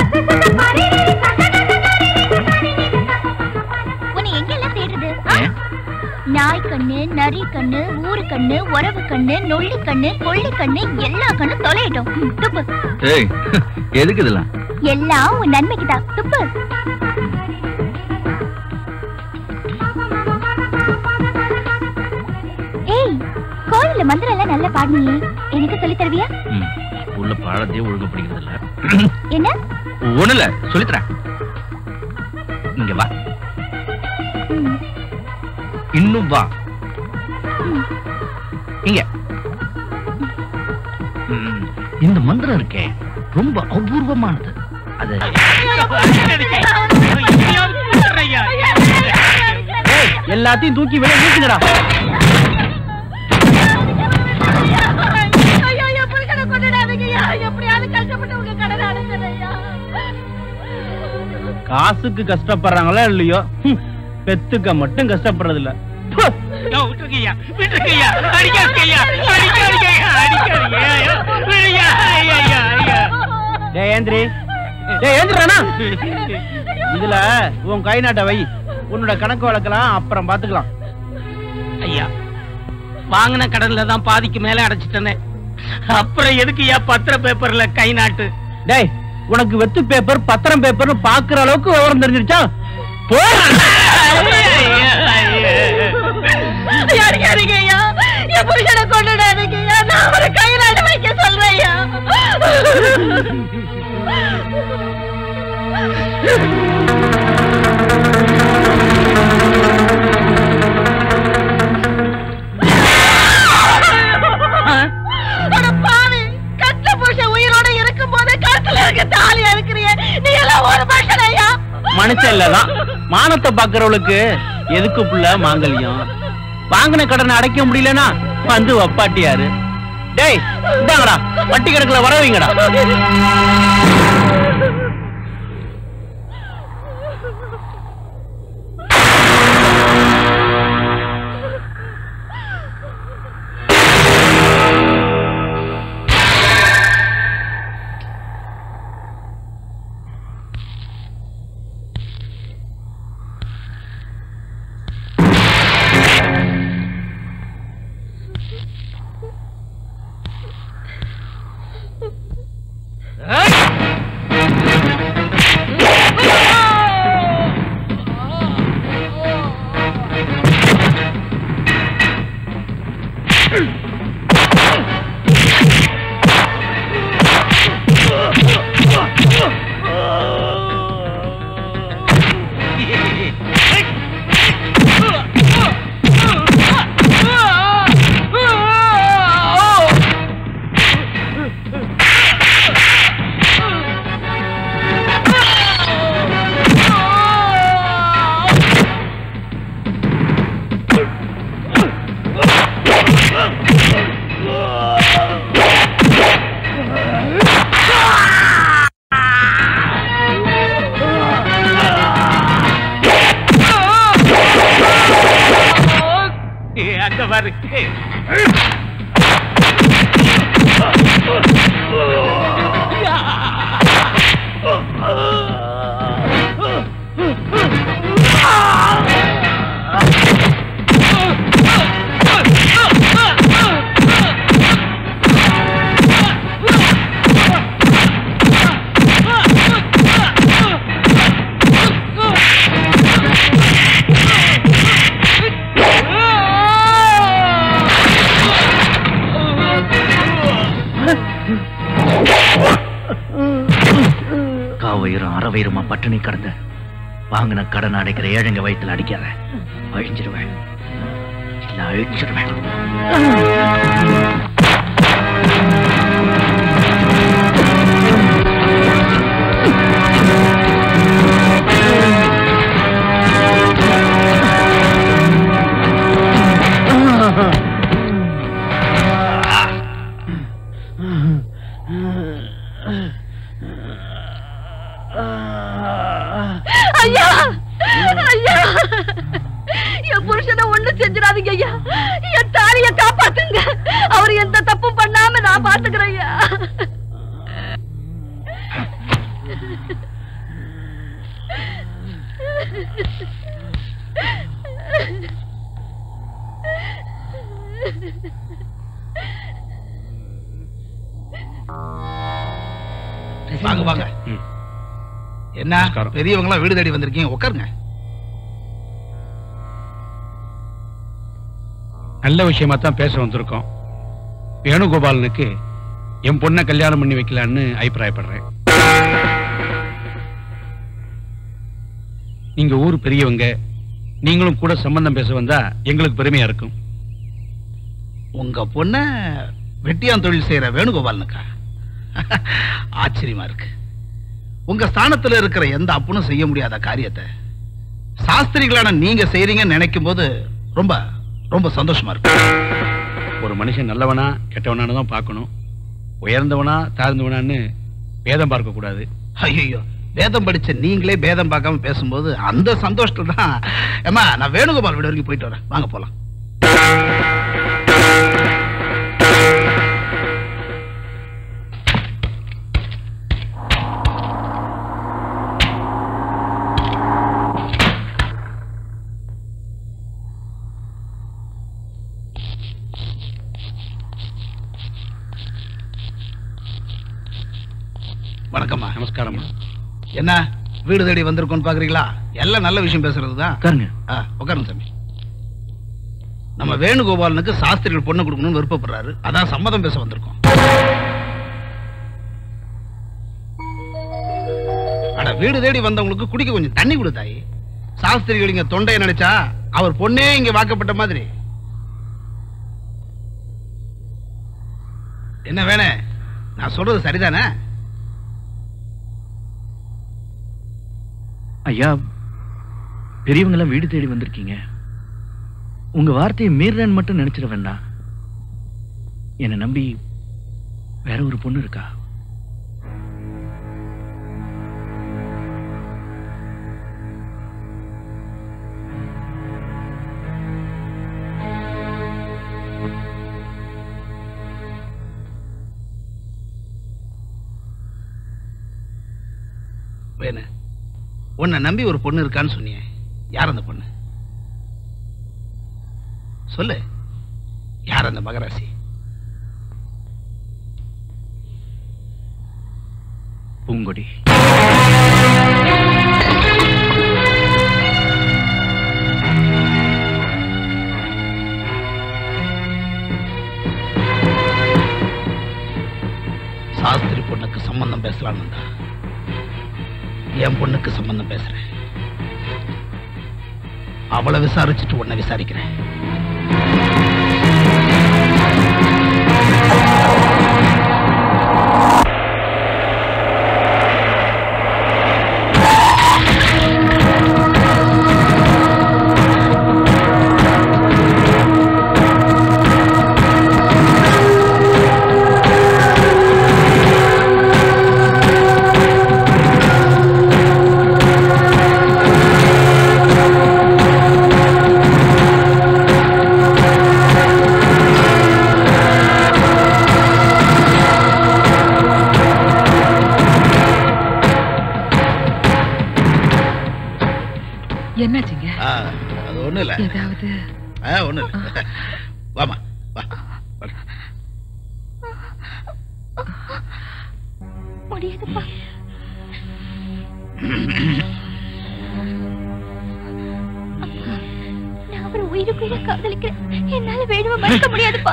உன்னை எங்கெல்லாம் தேடுது நாய் கண்ணு நரி கண்ணு ஊரு கண்ணு உறவு கண்ணு நொள்ளி கண்ணு கொள்ளி கண்ணு எல்லா கண்ணும் தொலையிட்டோம் ம், துப்பு ஏய் எதுக்கு இதெல்லாம் எல்லாம் உன் நன்மைக்கு தான் துப்பு ஏய் கோயில்ல மந்திரம் எல்லாம் நல்லா பாடினியே எனக்கு சொல்லி தருவியா ம், உள்ள பாடத்தையே ஒழுங்கு பிடிக்கிறது இல்ல என்ன ஒண்ணு இல்ல சொல்லித்தரேன் இங்க வா ம், இன்னும் வா ம். இங்க ம், இந்த மந்திரம் இருக்கே ரொம்ப அபூர்வமானது அது எல்லாத்தையும் தூக்கி வெளியே வீசுங்கடா ஐயோ புலிகளை கொண்டுடாதீங்கய்யா எப்படியாவது கஷ்டப்பட்டு உங்க கடனை அடைச்சிடையா காசுக்கு கஷ்டப்படுறாங்களா இல்லையோ ஹம், பெத்துக்க மட்டும் கஷ்டப்படுறது இல்ல விட்டுருக்கையா விட்டுருக்கையா அடிக்காதீங்கய்யா அடிக்காதீங்கய்யா அடிக்காதீங்க விடுயா ஐயா ஐயா ஐயா டேய் ஏந்திரி டேய் ஏந்திரனா இதுல உன் கை நாட்ட வை உன்னோட கணக்கு வழக்கலாம் அப்புறம் பாத்துக்கலாம் ஐயா வாங்கின கடன்ல தான் பாதிக்கு மேல அடைச்சிட்டனே அப்புறம் எதுக்குயா பத்திர பேப்பர்ல கை நாட்டு டேய் உனக்கு வெத்து பேப்பர் பத்திரம் பேப்பர்னு பாக்குற அளவுக்கு விவரம் தெரிஞ்சிருச்சா அடிக்காதீங்கய்யா என் புருஷனை கொண்டுடாதீங்கய்யா நான் ஒரு கையிலாட வைக்க சொல்றேன்யா அட பாவி கட்ட புருஷன் உயிரோட இருக்கும் போதே கழுத்துல இருக்க தாலியா இருக்கிறியே நீ எல்லாம் ஒரு மனுஷனையா மனுஷன் இல்லதான் மானத்தை பாக்குறவளுக்கு எதுக்கு புள்ள மாங்கல்யம் வாங்கின கடனை அடைக்க முடியலனா வந்து வப்பாட்டியாரு டேய் இந்தாங்கடா வட்டி கணக்குல வர வைங்கடா அங்க பாரு காவயிரும் அறவயிறுமா பட்டினி கடந்த வாங்கின கடன் அடைக்கிற ஏழைங்க வயித்துல அடிக்காத அழிஞ்சிருவேன் இல்ல அழிச்சிருவேன் ஐயா ஐயா என் புருஷனை ஒண்ணு செஞ்சிடாதீங்க ஐயா என் தாலிய காப்பாத்துங்க அவர் எந்த தப்பும் பண்ணாம நான் பாத்துக்கிறேன் ஐயா வாங்க வாங்க என்ன பெரியவங்க வீடு தேடி வந்திருக்கீங்க உட்காருங்க நல்ல விஷயமா தான் பேச வந்திருக்கோம் வேணுகோபாலனுக்கு என் பொண்ணை கல்யாணம் பண்ணி வைக்கலான்னு அபிப்பிராயப்படுறேன் நீங்க ஊர் பெரியவங்க நீங்களும் கூட சம்பந்தம் பேச வந்தா எங்களுக்கு பெருமையா இருக்கும் உங்க பொண்ண வெட்டியான் தொழில் செய்யற வேணுகோபாலனுக்கா ஆச்சரியமா இருக்கு உங்க ஸ்தானத்துல இருக்கிற எந்த அப்பனும் செய்ய முடியாத காரியத்தை சாஸ்திரிகளான நீங்க செய்றீங்கன்னு நினைக்கும் போது ரொம்ப ரொம்ப சந்தோஷமா இருக்கு ஒரு மனுஷன் நல்லவனா கெட்டவனான்னு தான் பார்க்கணும் உயர்ந்தவனா தாழ்ந்தவனான்னு பேதம் பார்க்க கூடாது ஐயோ வேதம் படிச்ச நீங்களே பேதம் பார்க்காம பேசும்போது அந்த சந்தோஷத்துல தான் ஏமா நான் வேணுகோபால் வீடு வரைக்கும் போயிட்டு வரேன் வாங்க போலாம் வணக்கம்மா நமஸ்காரம் என்ன வீடு தேடி வந்திருக்கோம்னு பாக்குறீங்களா எல்லாம் நல்ல விஷயம் பேசுறது தான் உட்காருங்க உட்காருங்க சாமி நம்ம வேணுகோபாலனுக்கு சாஸ்திரிகள் பொண்ணு கொடுக்கணும்னு விருப்பப்படுறாரு அதான் சம்மதம் பேச வந்திருக்கோம் அட வீடு தேடி வந்தவங்களுக்கு குடிக்க கொஞ்சம் தண்ணி கொடு தாயி சாஸ்திரிகள் இங்க தொண்டையை நினைச்சா அவர் பொண்ணே இங்க வாக்கப்பட்ட மாதிரி என்ன வேணே நான் சொல்றது சரிதானே ஐயா பெரியவங்க எல்லாம் வீடு தேடி வந்திருக்கீங்க உங்க வார்த்தையை மீறேன்னு மட்டும் நினைச்சிட வேண்டாம் என்னை நம்பி வேற ஒரு பொண்ணு இருக்கா வேணு உன்னை நம்பி ஒரு பொண்ணு இருக்கான்னு சொன்னியே யார் அந்த பொண்ணு சொல்லு யார் அந்த மகராசி பூங்கொடி சம்பந்தம் பேசலாம் என் பொண்ணுக்கு சம்பந்தம் பேசுறேன் அவளை விசாரிச்சுட்டு உன்னை விசாரிக்கிறேன் என்னாச்சுங்க ஆ, அது ஒண்ணும் இல்ல ஏதாவது ஆ, ஒண்ணும் இல்ல வாமா வா முடியாதுப்பா நான் அவரை உயிருக்கு உயிரை காதலிக்கிறேன் என்னால வேணுவ மறக்க முடியாதுப்பா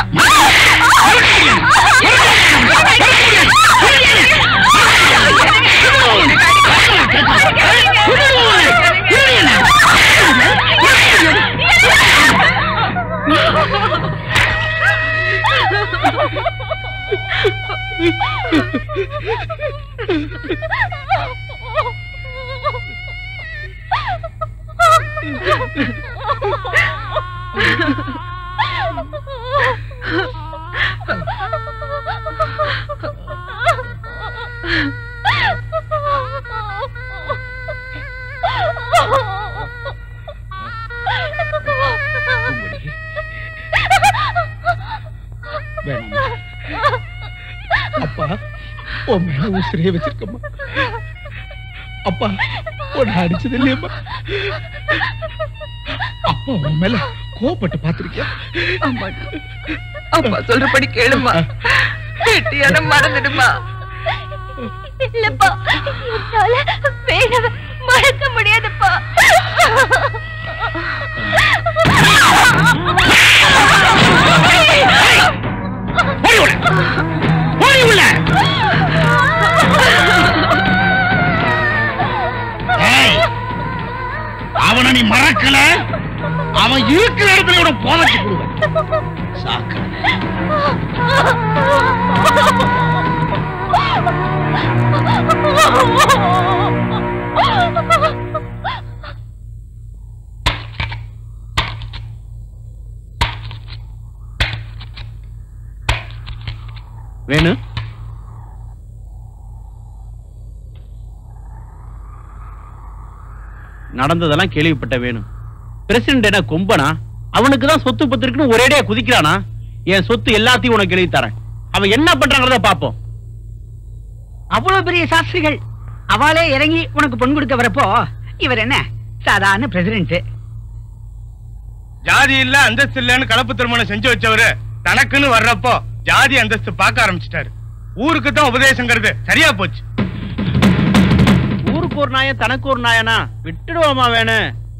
வேணாம் அப்பா உன் மேல உசிரியே வச்சிருக்கம்மா அப்பா உன்னை அடிச்சது இல்லையம்மா அப்பா உன் மேல கோபப்பட்டு பாத்திருக்கியா அப்பா சொல்றபடி கேளுமா கெட்டியான மறந்துடுமா இல்லப்பா என்னால வேணுவ மறக்க முடியாதுப்பா ஓடி உள்ள ஏய், அவனை நீ மறக்கல அவன் இருக்கிற இடத்துல இவனை போதச்சு கொடுவேன் சாக்கு வேணு நடந்ததெல்லாம் கேள்விப்பட்ட வேணும் பிரசிடண்ட் என்ன கொம்பனா அவனுக்கு தான் சொத்து பத்து இருக்குன்னு ஒரேடியா குதிக்கிறானா என் சொத்து எல்லாத்தையும் உனக்கு எழுதி தரேன் அவன் என்ன பண்றாங்கிறத பாப்போம் அவ்வளவு பெரிய சாஸ்திரிகள் அவளே இறங்கி உனக்கு பொன் கொடுக்க வரப்போ இவர் என்ன சாதாரண பிரசிடென்ட் ஜாதி இல்ல அந்தஸ்து இல்லன்னு கலப்பு திருமணம் செஞ்சு வச்சவரு தனக்குன்னு வர்றப்போ ஜாதி அந்தஸ்து பார்க்க ஆரம்பிச்சிட்டாரு ஊருக்கு தான் உபதேசங்கிறது சரியா போச்சு ஊருக்கு ஒரு நாயன் தனக்கு ஒரு நாயனா விட்டுடுவோமா வேணு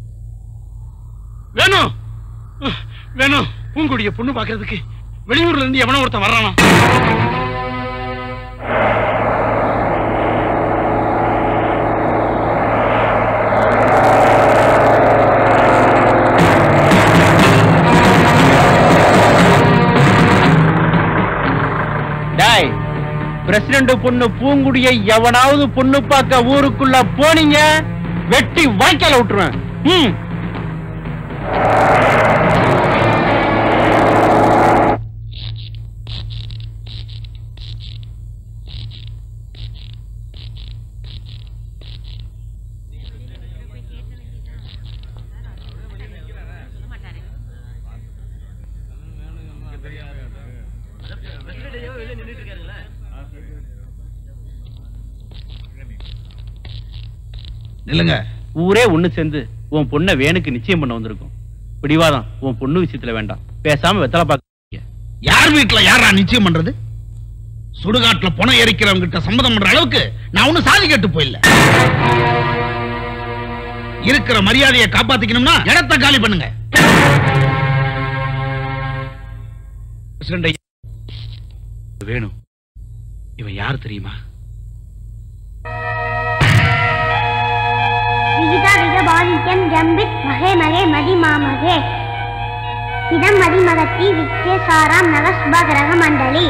வேணும் வேணும் பூங்குடிய பொண்ணு பாக்குறதுக்கு வெளியூர்ல இருந்து எவனோ ஒருத்தன் வர்றானா டாய் பிரசிடண்ட் பொண்ணு பூங்குடியை எவனாவது பொண்ணு பார்க்க ஊருக்குள்ள போனீங்க வெட்டி வாய்க்கால விட்டுருவேன் ம் நில்லுங்க ஊரே ஒண்ணு சேர்ந்து உன் பொண்ணை வேணுக்கு நிச்சயம் பண்ண வந்திருக்கும் பிடிவாதம் உன் பொண்ணு விஷயத்துல வேண்டாம் பேசாம வெத்தலை பார்க்க யார் வீட்டுல யாரா நிச்சயம் பண்றது சுடுகாட்டுல பணம் எரிக்கிறவங்க கிட்ட சம்மதம் பண்ற அளவுக்கு நான் ஒண்ணும் சாதி கேட்டு போயில்ல இருக்கிற மரியாதையை காப்பாத்திக்கணும்னா இடத்த காலி பண்ணுங்க பிரசிடண்ட் ஐயா வேணும் இவன் யார் தெரியுமா விகிதா விகபாதித்யம் ஜம்பித் மகே மகே மதி மாமகே இதம் மதிமகத்தி வித்யே சாராம் நவஸ்ப கிரக மண்டலி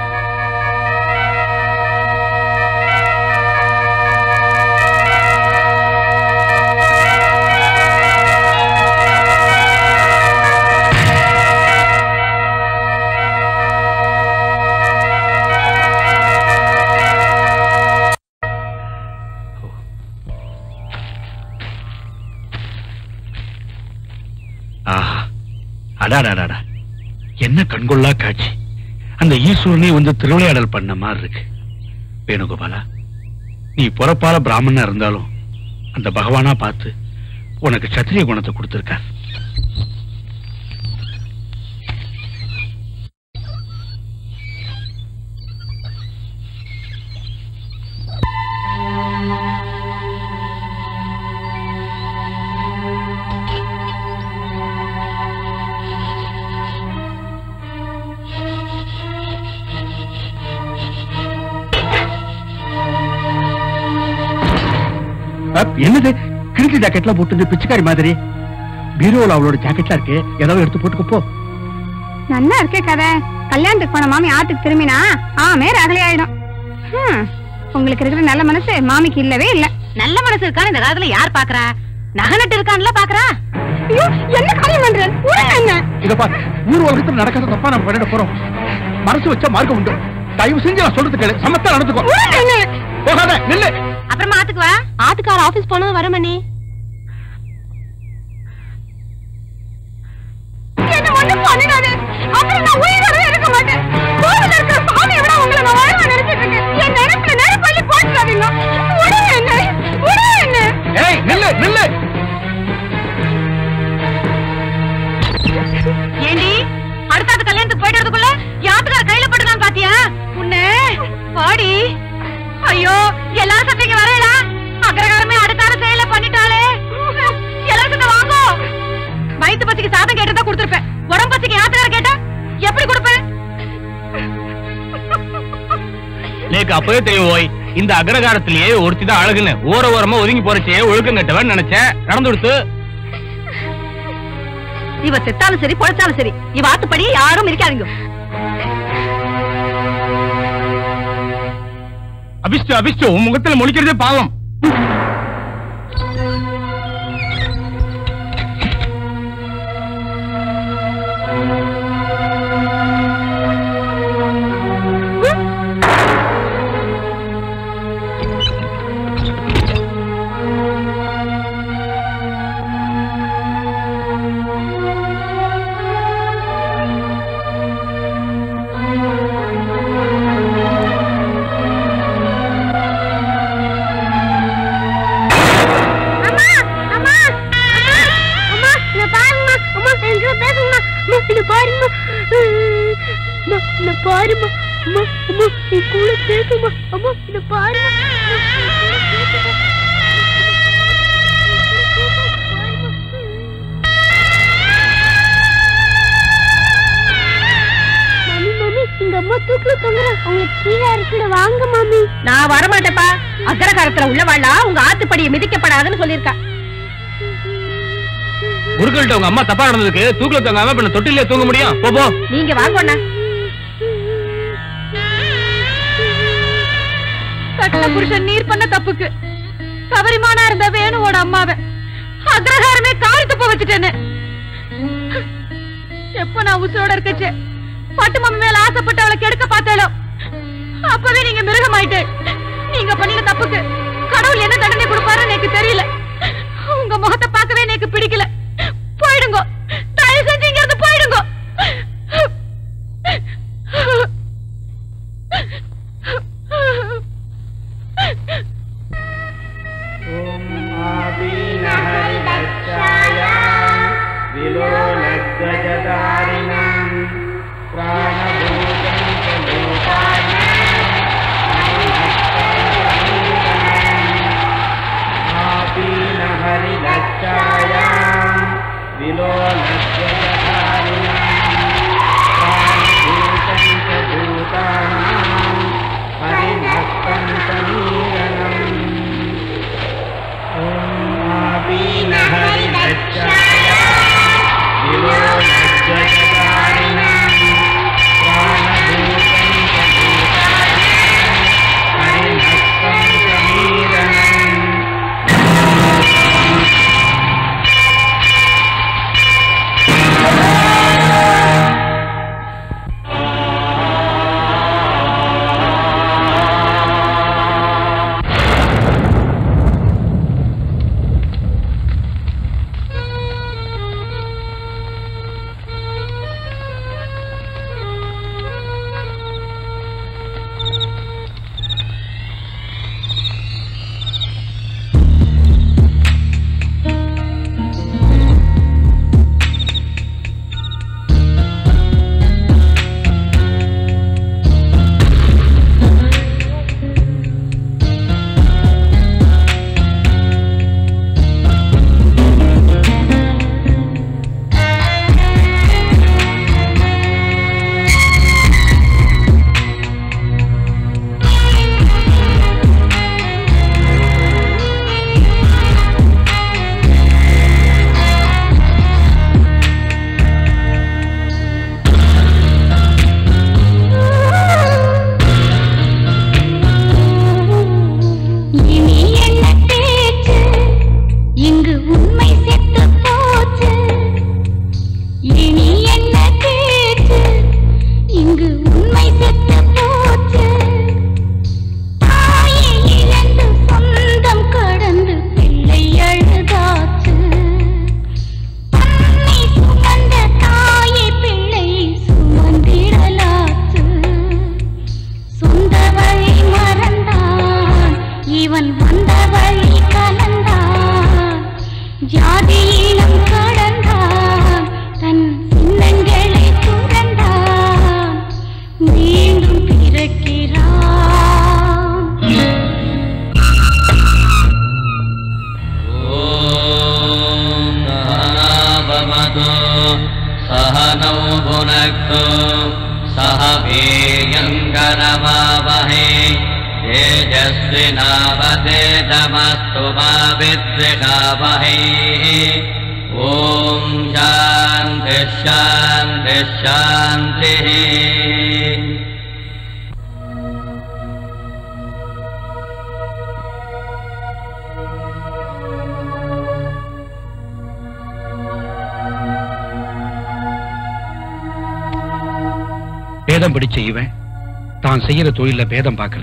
ஆஹா அடாடாடாடா என்ன கண்கொள்ளா காட்சி அந்த ஈஸ்வரனே வந்து திருவிளையாடல் பண்ண மாதிரி இருக்கு வேணுகோபாலா நீ புறப்பால பிராமணனா இருந்தாலும் அந்த பகவானா பார்த்து உனக்கு சத்திரிய குணத்தை கொடுத்திருக்கார் அப், என்னது கிழிஞ்ச ஜாக்கெட்லாம் போட்டு பிச்சைக்காரி மாதிரி பீரோல அவளோட ஜாக்கெட்லாம் இருக்கு ஏதாவது எடுத்து போட்டுக்க போ நல்லா இருக்கே கதை கல்யாணத்துக்கு போன மாமி ஆத்துக்கு திரும்பினா ஆமே ரகலை ஆயிடும் ஹம், உங்களுக்கு இருக்கிற நல்ல மனசு மாமிக்கு இல்லவே இல்ல நல்ல மனசு இருக்கான்னு இந்த காலத்துல யார் பாக்குறா நகை நட்டு இருக்கான்ல பாக்குறா ஐயோ என்ன காரியம் பண்ற ஊருங்க என்ன இத பாரு ஊர் உலகத்துல நடக்காத தப்பா நம்ம பண்ணிட போறோம் மனசு வச்சா மார்க்கம் உண்டு தயவு செஞ்சு நான் சொல்றது கேளு சமத்தா நடந்துக்கோ போகாத நில்லு அப்புறமா ஆத்துக்கு வா ஆத்துக்கார ஆபீஸ் போனதும் வர மணி என்ன ஒண்ணும் பண்ணிடாதே அப்புறம் நான் உயிரோட இருக்க மாட்டேன் கோவில இருக்கிற சாமியை விட உங்களை நான் வாழ்வா நினைச்சிட்டு இருக்கேன் என் நினைப்புல நெருப்பள்ளி போட்டுறாதீங்க உடனே என்ன உடனே என்ன ஏய் நில்லு நில்லு ஏண்டி அடுத்த கல்யாணத்துக்கு போயிட்டு வரதுக்குள்ள யாத்துக்கார கையில போட்டுக்கலாம் பாத்தியா உன்னை பாடி ஐயோ எல்லாரும் சத்தைக்கு வரேடா அக்கரகாரமே அடுத்தார செயல பண்ணிட்டாளே எல்லாரும் சத்த வாங்கோ வயித்து பசிக்கு சாதம் கேட்டதா கொடுத்துருப்பேன் உடம்பு பசிக்கு யாத்துக்கார கேட்டா எப்படி கொடுப்பேன் நேக்கு அப்பவே தெரியும் ஓய் இந்த அக்ரகாரத்திலேயே ஒருத்தி தான் அழகுன்னு ஓர ஓரமா ஒதுங்கி போறச்சே ஒழுக்கம் கட்டவன் நினைச்சேன் நடந்து கொடுத்து இவ செத்தாலும் சரி பொழைச்சாலும் சரி இவ ஆத்துப்படி யாரும் இருக்காதீங்க அபிஷ்டு அபிஷ்டு உன் முகத்துல முழிக்கிறதே பாவம் அம்மா அம்மா அம்மா இங்க பாருங்கம்மா அம்மா எங்க பேசுங்கம்மா அம்மா இங்க பாருங்கம்மா அம்மா இங்க பாரும்மா அம்மா அம்மா என் கூட பேசுமா அம்மா இங்க பாரும்மா மாமி மாமி எங்க அம்மா தூக்குல தொங்குறாங்க அவங்க கீழே இருக்கிற வாங்க மாமி நான் வரமாட்டேப்பா அக்கரகாரத்துல உள்ள வாழா உங்க ஆத்துப்படியை மிதிக்கப்படாதுன்னு சொல்லியிருக்கா குருக்கள்கிட்ட உங்க அம்மா தப்பா நடந்ததுக்கு தூக்கல தூங்காம இப்ப நான் தொட்டிலே தூங்க முடியும் போ போ நீங்க வாங்கண்ணா கட்ட புருஷன் நீர் பண்ண தப்புக்கு சபரிமானா இருந்த வேணுவோட அம்மாவை அக்ரஹாரமே காரி துப்ப வச்சுட்டேன்னு எப்ப நான் உசுரோட இருக்கச்சே பட்டு மம்மி மேல ஆசைப்பட்டு அவளை கெடுக்க பார்த்தாலோ அப்பவே நீங்க மிருகமாயிட்டு நீங்க பண்ணின தப்புக்கு கடவுள் என்ன தண்டனை கொடுப்பாருன்னு எனக்கு தெரியல உங்க முகத்தை பார்க்கவே எனக்கு பிடிக்கல போயிடுங்க தயவு செஞ்சு இங்க இருந்து போயிடுங்க हरिदक्षायाम् विलोल महीयङ्गनमावहे तेजस्विनावतेजमस्तु मा विद्विषावहे ॐ शान्तिः शान्तिः शान्तिः பேதம் பிடிச்ச இவன் தான் செய்யற தொழில பேதம் பார்க்கல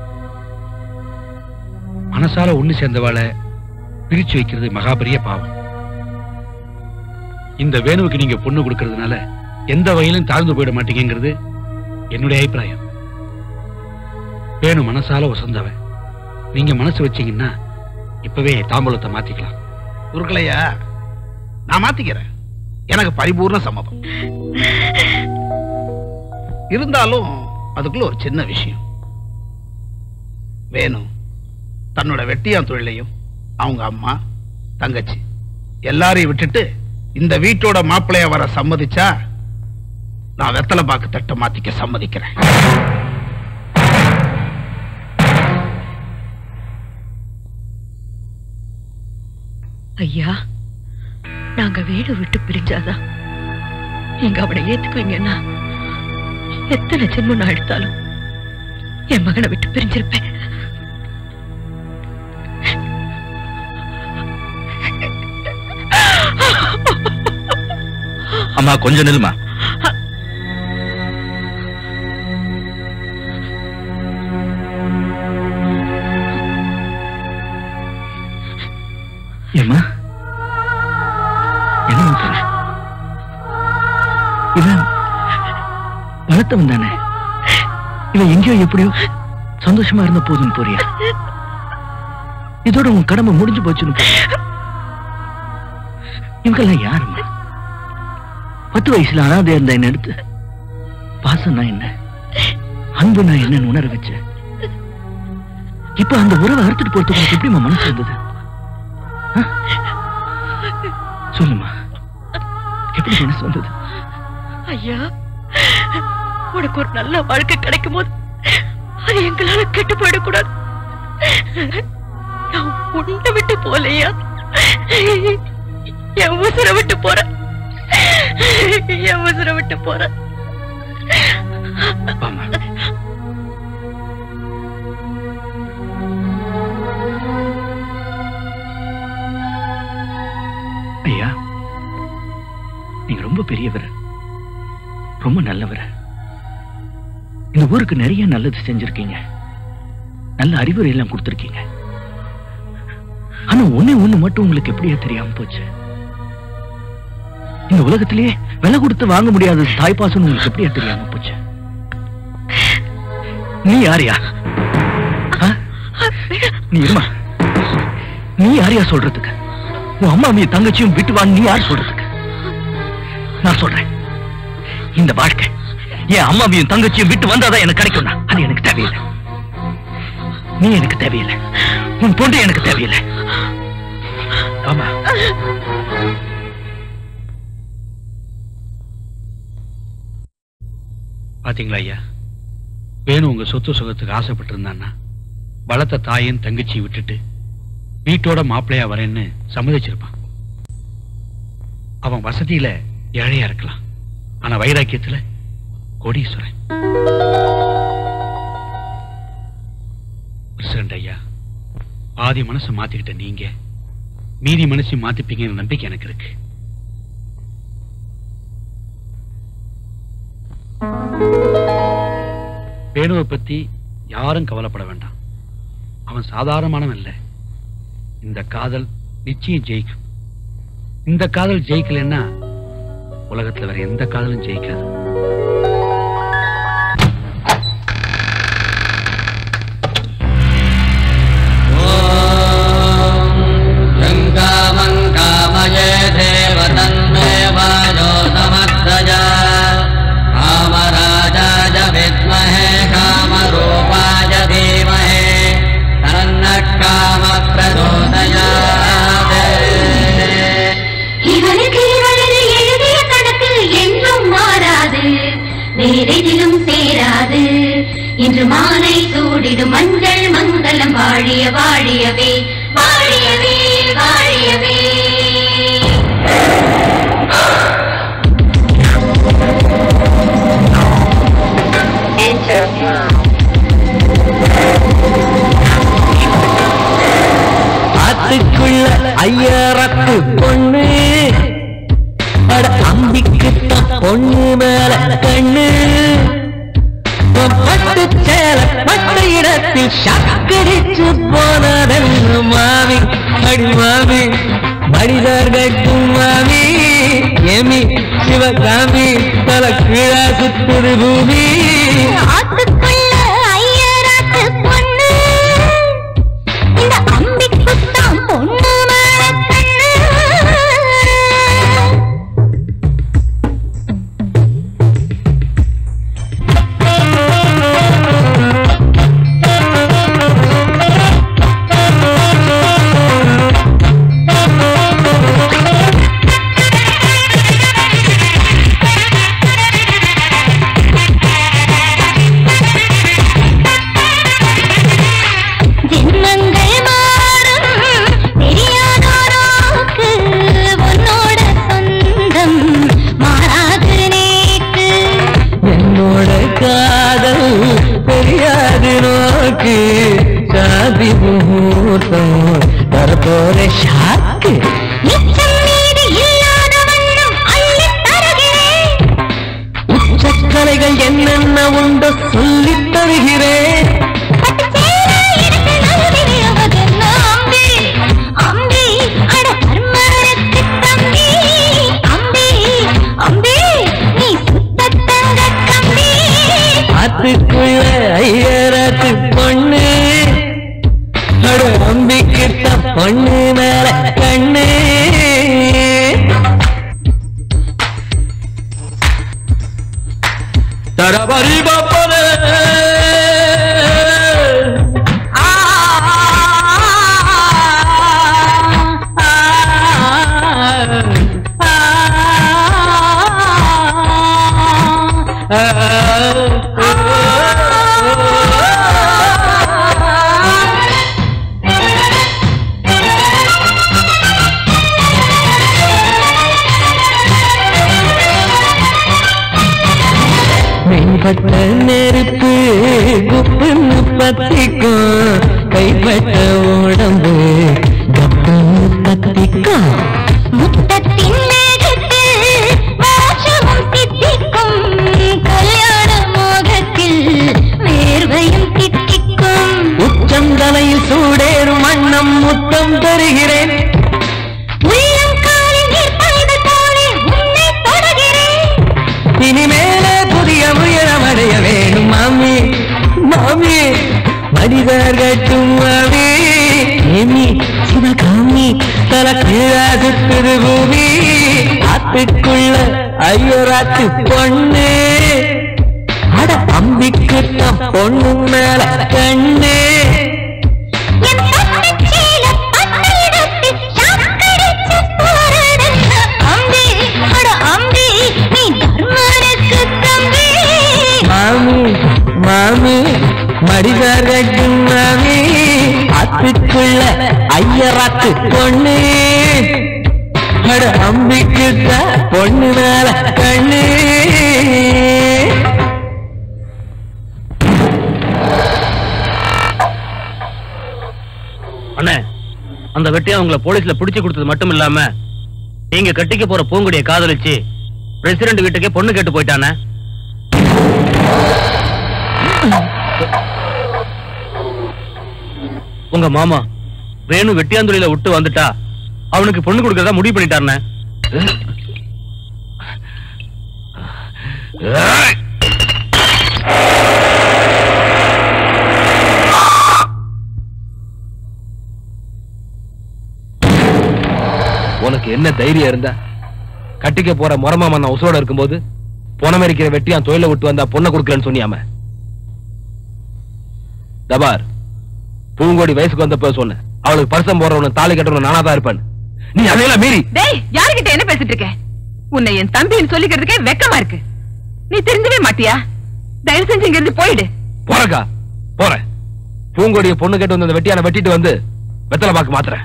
மனசால ஒண்ணு சேர்ந்தவாளை பிரிச்சு வைக்கிறது மகா பெரிய பாவம் இந்த வேணுவுக்கு நீங்க பொண்ணு கொடுக்கறதுனால எந்த வகையிலும் தாழ்ந்து போயிட மாட்டீங்கிறது என்னுடைய அபிப்பிராயம் வேணு மனசால வசந்தவன் நீங்க மனசு வச்சீங்கன்னா இப்பவே தாம்பூலத்தை மாத்திக்கலாம் குறுக்கலையா நான் மாத்திக்கிறேன் எனக்கு பரிபூர்ண சம்மதம் இருந்தாலும் அதுக்குள்ள ஒரு சின்ன விஷயம் வேணும் தன்னோட வெட்டியான் தொழிலையும் அவங்க அம்மா தங்கச்சி எல்லாரையும் விட்டுட்டு இந்த வீட்டோட மாப்பிள்ளைய வர சம்மதிச்சா நான் வெத்தலை பாக்கு தட்டை மாத்திக்க சம்மதிக்கிறேன் ஐயா நாங்க வீடு விட்டு பிரிஞ்சாதான் நீங்க அவனை ஏத்துக்குவீங்கன்னா எத்தனை ஜென்மம் நான் எடுத்தாலும் என் மகனை விட்டு பிரிஞ்சிருப்பேன் அம்மா கொஞ்சம் நில்லுமா ஏம்மா என்ன பண்ற? இவன் வளர்த்தவன் தானே இவன் எங்கேயோ எப்படியோ சந்தோஷமா இருந்த போதுன்னு போறியா இதோட உன் கடமை முடிஞ்சு போச்சுன்னு போறியா இவங்கெல்லாம் யாரும்மா பத்து வயசுல அனாதையா இருந்த என்ன எடுத்து பாசம்னா என்ன அன்புனா என்னன்னு உணர வச்ச இப்ப அந்த உறவை அறுத்துட்டு போறதுக்கு உனக்கு எப்படிம்மா மனசு இருந்தது ஆ? சொல்லுமா எப்படி மனசு வந்தது ஐயா உனக்கு ஒரு நல்ல வாழ்க்கை கிடைக்கும் போது அது எங்களால கெட்டு போயிடக்கூடாது நான் உன்னை விட்டு போலையா என் உசுரை விட்டு போறேன் என் உசுரை விட்டு போறேன் ஐயா நீங்க ரொம்ப பெரியவர் ரொம்ப நல்லவர் இந்த ஊருக்கு நிறைய நல்லது செஞ்சிருக்கீங்க நல்ல அறிவுரை எல்லாம் கொடுத்திருக்கீங்க ஆனா ஒண்ணே ஒண்ணு மட்டும் உங்களுக்கு எப்படியா தெரியாம போச்சு இந்த உலகத்திலேயே விலை கொடுத்து வாங்க முடியாத தாய்ப்பாசம் உங்களுக்கு எப்படியா தெரியாம போச்சு நீ யாரியா ஆ? நீ இருமா நீ யாரையா சொல்றதுக்கு உன் அம்மா நீ தங்கச்சியும் விட்டு வாங்க நீ யார் சொல்றதுக்கு நான் சொல்றேன் இந்த வாழ்க்கை என் அம்மாவையும் தங்கச்சியும் விட்டு வந்தாதான் எனக்கு கிடைக்கும்னா அது எனக்கு தேவையில்லை நீ எனக்கு தேவையில்லை உன் பொண்ணு எனக்கு தேவையில்லை ஆமா பாத்தீங்களா ஐயா வேணும் உங்க சொத்து சுகத்துக்கு ஆசைப்பட்டு இருந்தான்னா வளர்த்த தாயின் தங்கச்சியை விட்டுட்டு வீட்டோட மாப்பிள்ளையா வரேன்னு சம்மதிச்சிருப்பான் அவன் வசதியில ஏழையா இருக்கலாம் ஆனா வைராக்கியத்துல கோடீஸ்வரன் பிரசிடண்ட் ஐயா பாதி மனசை மாத்திக்கிட்ட நீங்க மீதி மனசையும் மாத்திப்பீங்கன்னு நம்பிக்கை எனக்கு இருக்கு வேணுவை பத்தி யாரும் கவலைப்பட வேண்டாம் அவன் சாதாரணமானவன் இல்ல இந்த காதல் நிச்சயம் ஜெயிக்கும் இந்த காதல் ஜெயிக்கலைன்னா உலகத்துல வேற எந்த காதலும் ஜெயிக்காது कामये देव तन्मे वायो समर्थय कामराजाय विद्महे कामरूपाय धीमहे तन्नः कामप्रचोदयात् இவனுக்கு இவனது எழுதிய கணக்கு என்றும் மாறாது இன்று மாலை சூடிடும் மஞ்சள் மங்களம் வாழிய வாழியவே வாழியவே வாழியவே ஆத்துக்குள்ள ஐயரத்து பொண்ணு அட அம்பிக்கு பொண்ணு மேல கண்ணு பட்டு சேல பட்ட இடத்தில் சக்கரிச்சு போனதென்னு மாமி அடி மாமி மனிதர்கட்டும் மாமி ஏமி சிவகாமி தல கீழா சுத்துது பூமி ஆத்துக்குள்ள ஐயராத்து பொண்ணு இந்த அம்பிக்குத்தான் பொண்ணு மேல கண்ணு ஜென்மங்கள் மாறும் தெரியாதோரோக்கு உன்னோட சொந்தம் மாறாது நேற்று என்னோட காதல் தெரியாது நோக்கு சாதி முகூர்த்தம் தரப்போற ஷாக்கு மிச்சம் மீதி இல்லாத வண்ணம் அள்ளித் தருகிறேன் உச்சக்கலைகள் என்னென்ன உண்டோ சொல்லித் தருகிறேன் ஆத்துக்குள்ள ஐயராத்து பொண்ணு அட அம்பிக்கிட்ட பொண்ணு மேல கண்ணு தரபரி பாப்பதே மேம்பட்ட நெருப்பு குப்புன்னு பத்திக்கும் கைப்பட்ட உடம்பு கப்புன்னு பத்திக்கும் முத்தத்தின் மேகத்தில் மோட்சமும் சித்திக்கும் கல்யாண மோகத்தில் வேர்வையும் தித்திக்கும் உச்சம் தலையில் சூடேறும் வண்ணம் முத்தம் தருகிறேன் உள்ளம் காலில் நீர் பாய்வது போலே உன்னை தொடுகிறேன் இனிமேலே புதிய உயரம் அடைய வேணும் மாமி மாமி மனிதர் கட்டும் மாமி ஏமி சிவகாமி தல கீழா சுத்துது பூமி ஆத்துக்குள்ள ஐயோராத்து பொண்ணு அட அம்பிக்கு பொண்ணு மேல கண்ணு என் பட்டுச் சேலை பட்ட இடத்தில் சாக்கடிச்சு போறதென்ன அம்பி, அட அம்பி, நீ தர்மனுக்கு தம்பி. மாமி மாமி மடிதார் கட்டும் மாமி ஆத்துக்குள்ள ஐயராத்து பொண்ணு அட அம்பிக்கு பொண்ணு மேல கண்ணு அண்ணே அந்த வெட்டியா உங்களை போலீஸ்ல பிடிச்சு கொடுத்தது மட்டும் இல்லாம நீங்க கட்டிக்க போற பூங்குடிய காதலிச்சு பிரசிடண்ட் வீட்டுக்கே பொண்ணு கேட்டு போயிட்டானே உங்க மாமா வேணு வெட்டியாந்துறையில விட்டு வந்துட்டா அவனுக்கு பொண்ணு கொடுக்கறதா முடிவு பண்ணிட்டாருண்ணே உனக்கு என்ன தைரியம் இருந்தா கட்டிக்க போற முறமாமன் நான் உசுரோட இருக்கும்போது பொணமரிக்கிற வெட்டியான் தொழில விட்டு வந்தா பொண்ணை கொடுக்கலன்னு சொன்னியாம தபார் பூங்கோடி வயசுக்கு வந்தப்ப சொன்னேன் அவளுக்கு பரிசம் போடுறவன தாலி கட்டுறவன நானா தான் இருப்பேன் நீ அதையெல்லாம் மீறி டேய் யாருகிட்ட என்ன பேசிட்டு இருக்க உன்னை என் தம்பின்னு சொல்லிக்கிறதுக்கே வெக்கமா இருக்கு நீ தெரிஞ்சவே மாட்டியா தயவு செஞ்சு இங்க இருந்து போயிடு போற இருக்கா போறேன் பூங்கொடிய பொண்ணு கேட்டு வந்து அந்த வெட்டியான வெட்டிட்டு வந்து வெத்தலை பாக்கு மாத்துறேன்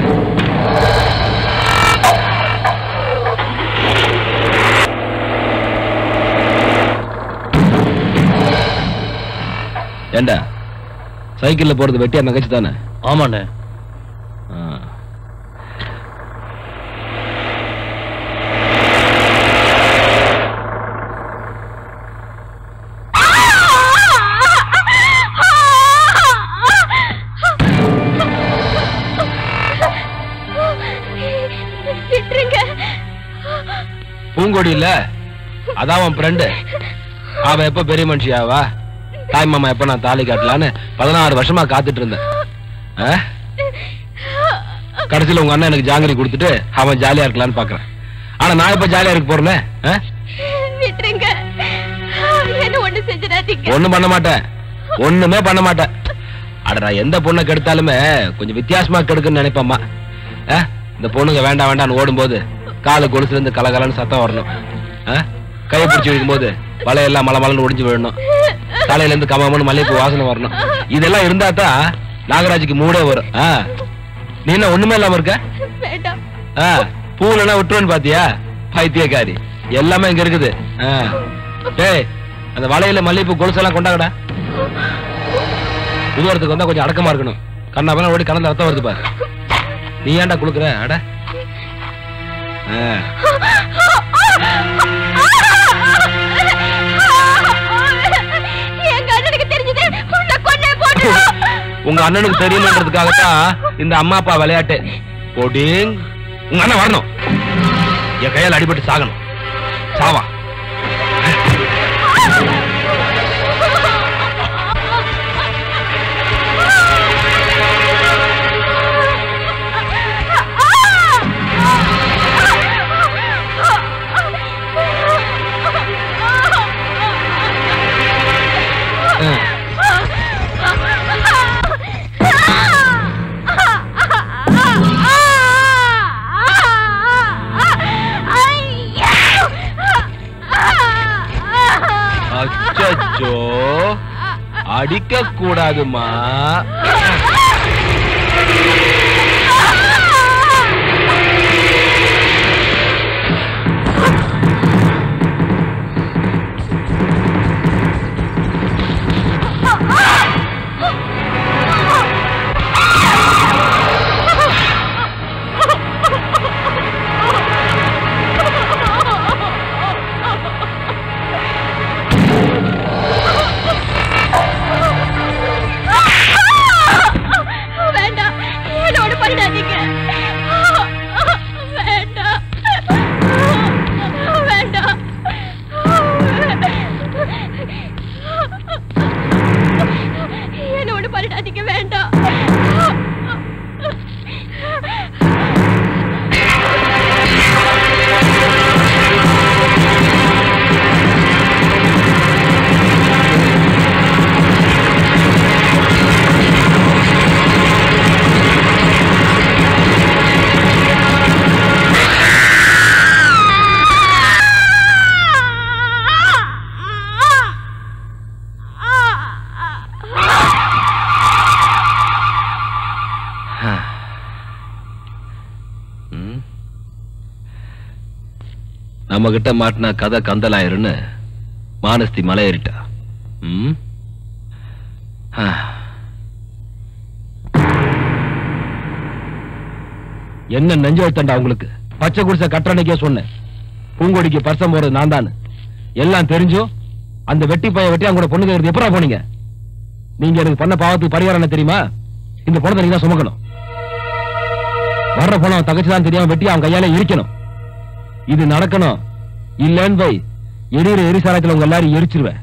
ஏண்டா சைக்கிள்ல போறது வெட்டியா நகைச்சு தானே ஆமாண்ணே விட்டுருங்க பூங்கொடி இல்ல அதான் அவன் ஃப்ரெண்டு அவ எப்ப பெரிய மனுஷியாவா தாய் மாமா எப்ப நான் தாலி காட்டலான்னு பதினாறு வருஷமா காத்துட்டு இருந்தேன் ஆ? கடைசியில உங்க அண்ணன் எனக்கு ஜாங்கிரி கொடுத்துட்டு அவன் ஜாலியா இருக்கலாம்னு பாக்குறேன் ஆனா நான் இப்ப ஜாலியா இருக்க போறேனே ஆ? விட்டுருங்க என்ன ஒண்ணு செஞ்சிடாதீங்க ஒண்ணும் பண்ண மாட்டேன் ஒண்ணுமே பண்ண மாட்டேன் அட நான் எந்த பொண்ணை கெடுத்தாலுமே கொஞ்சம் வித்தியாசமா கெடுக்குன்னு நினைப்பேம்மா ஆ? இந்த பொண்ணுங்க வேண்டாம் வேண்டாம்னு ஓடும்போது காலு கொலுசுல இருந்து கலகலன்னு சத்தம் வரணும் ஆ? கையை பிடிச்சி இழுக்கும்போது வலையெல்லாம் மலை மலன்னு ஒடிஞ்சு விழணும் தலையில இருந்து கமமனு மல்லிகைப்பூ வாசனை வரணும் இதெல்லாம் இருந்தா தான் நாகராஜுக்கு மூடே வரும் ஆ. நீ என்ன ஒண்ணுமே இல்லாம இருக்க வேண்டாம் ஆ, பூவுலனா விட்டுருவேன்னு பாத்தியா பைத்தியக்காரி எல்லாமே இங்க இருக்குது ஆ. டேய் அந்த வலையில மல்லிகைப்பூ கொலுசெல்லாம் கொண்டாங்கடா புதுவரத்துக்கு வந்தா கொஞ்சம் அடக்கமா இருக்கணும் கண்ணா பண்ண ஓடி கலந்து ரத்தம் வருது பாரு நீ ஏன்டா குளுக்குற அட ஆ. எங்க அண்ணனுக்கு தெரிஞ்சது உன்னை கொன்னே போட்டு உங்க அண்ணனுக்கு தெரியணுன்றதுக்காகத்தான் இந்த அம்மா அப்பா விளையாட்டு போடிங் உங்க அண்ணன் வரணும் என் கையால் அடிபட்டு சாகணும் சாவா அச்சச்சோ அடிக்க கூடாதுமா வேண்டாம் என்னோட பண்ணிடாதீங்க வேண்டாம் வேண்டாம் என்னோட பண்ணிடாதீங்க வேண்டாம் நம்ம கிட்ட மாட்டினா கதை கந்தலாயிருன்னு மானஸ்தி மலையேறிட்டா ம்? ஆ. என்ன நெஞ்செழுத்தண்டா உங்களுக்கு பச்சை குடிசை கட்டணைக்கே சொன்னேன் பூங்கொடிக்கு பர்சம் போறது நான் தான் எல்லாம் தெரிஞ்சும் அந்த வெட்டி பைய வெட்டி அவங்க கூட பொண்ணு கேட்கறது எப்படா போனீங்க நீங்க எனக்கு பண்ண பாவத்துக்கு பரிகாரம் என்ன தெரியுமா இந்த பொண்ணை நீங்க தான் சுமக்கணும் வர்ற பணம் அவன் தகச்சு தான் தெரியாம வெட்டி அவன் கையால இருக்கணும் இது நடக்கணும் இல்லன்னு வை எரியிற எரிசாரத்துல உங்க எல்லாரும் எரிச்சிருவேன்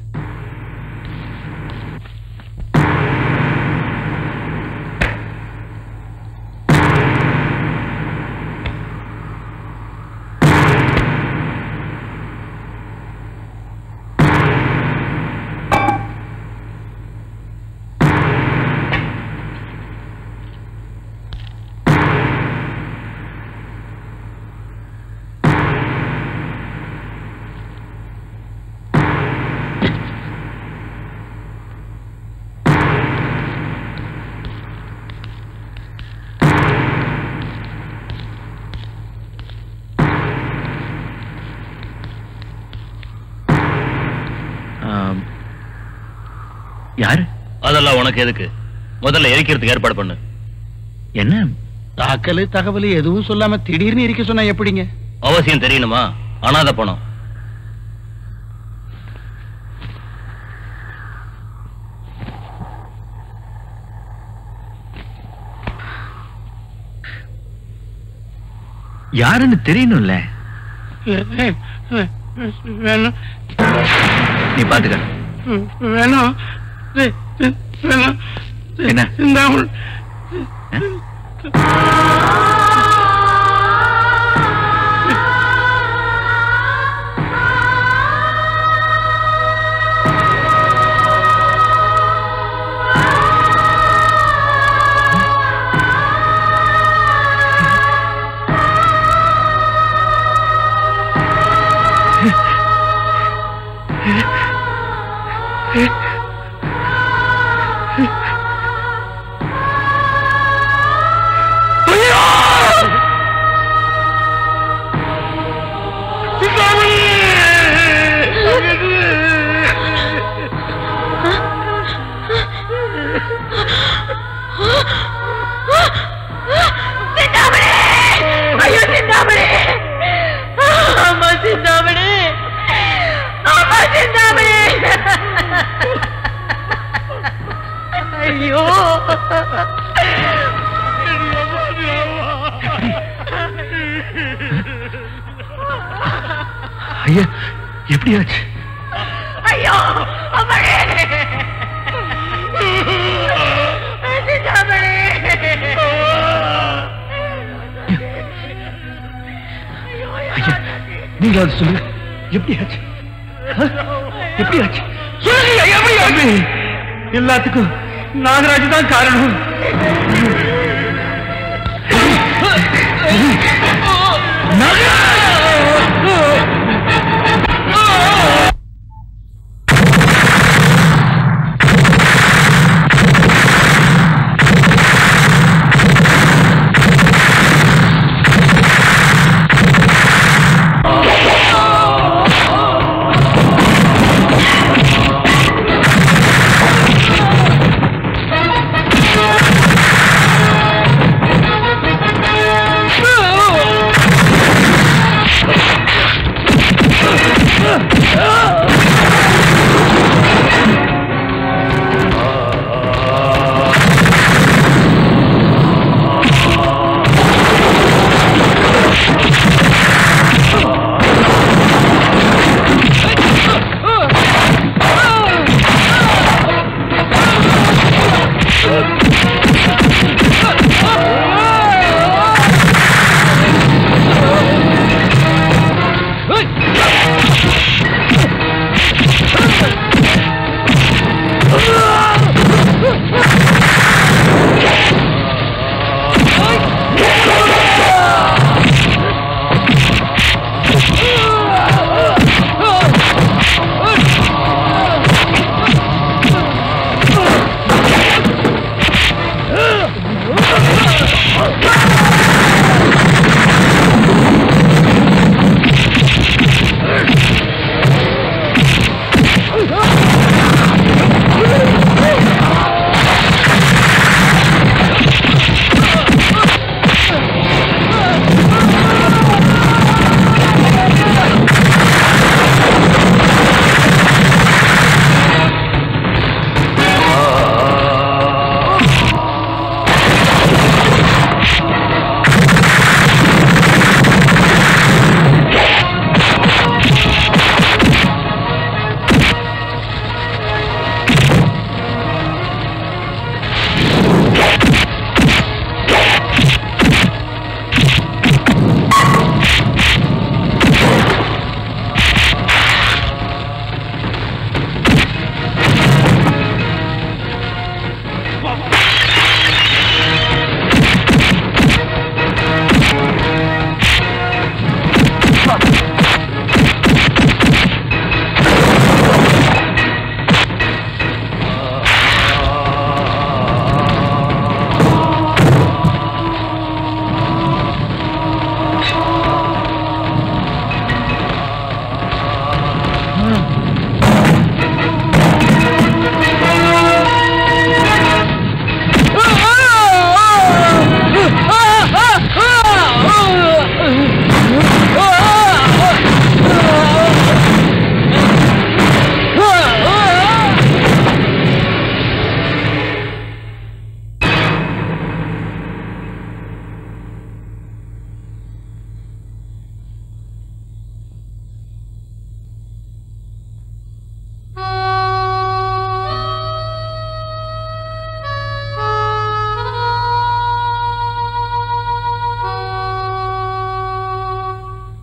யாரு அதெல்லாம் உனக்கு எதுக்கு முதல்ல எரிக்கிறதுக்கு ஏற்பாடு பண்ணு என்ன தாக்கல் தகவல் எதுவும் சொல்லாம திடீர்னு இருக்க சொன்னா எப்படிங்க அவசியம் தெரியணுமா அனாதை பணம் யாருன்னு தெரியணும்ல வேணும் நீ பாத்துக்க வேணும் வேணும் என்ன இந்த சிந்தாமணி ஐயோ சிந்தாமணி அம்மா சிந்தாமணி அம்மா சிந்தாமணி ஐயோ ஐயா எப்படி ஆச்சு ஐயோ அம்மாடி சிந்தாமணி ஐயா நீங்க அது சொல்லுங்க எப்படி ஆச்சு ஆ? எப்படி ஆச்சு சொல்லுங்க எப்படி ஆச்சு எல்லாத்துக்கும் நாகராஜ் தான் காரணம் Oh!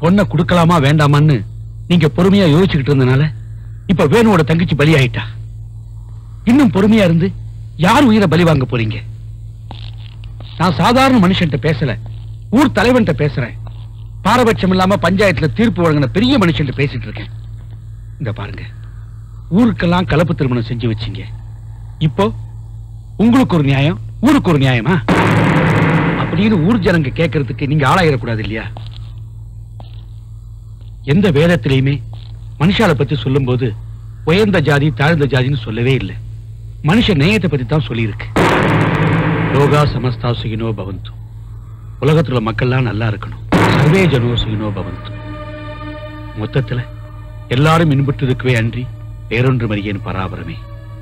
பொண்ணை கொடுக்கலாமா வேண்டாமான்னு நீங்க பொறுமையா யோசிச்சுக்கிட்டு இருந்தனால இப்ப வேணுவோட தங்கச்சி பலி ஆயிட்டா இன்னும் பொறுமையா இருந்து யார் உயிரை பலி வாங்க போறீங்க நான் சாதாரண மனுஷன்ட்ட பேசல ஊர் தலைவன்ட்ட பேசுறேன் பாரபட்சம் இல்லாம பஞ்சாயத்துல தீர்ப்பு வழங்கின பெரிய மனுஷன்ட்ட பேசிட்டு இருக்கேன் இந்த பாருங்க ஊருக்கெல்லாம் கலப்பு திருமணம் செஞ்சு வச்சீங்க இப்போ உங்களுக்கு ஒரு நியாயம் ஊருக்கு ஒரு நியாயமா அப்படின்னு ஊர் ஜனங்க கேட்கறதுக்கு நீங்க ஆளாயிடக்கூடாது இல்லையா எந்த வேதத்திலையுமே மனுஷால பத்தி சொல்லும்போது உயர்ந்த ஜாதி தாழ்ந்த ஜாதின்னு சொல்லவே இல்லை மனுஷ நேயத்தை பத்தி தான் சொல்லியிருக்கு லோகா சமஸ்தா சுகினோ பவந்து உலகத்துல உள்ள மக்கள்லாம் நல்லா இருக்கணும் சர்வே ஜனோ சுகினோ பவந்து மொத்தத்துல எல்லாரும் இன்புற்றிருக்கவே அன்றி வேறொன்று மறியேன் பராபரமே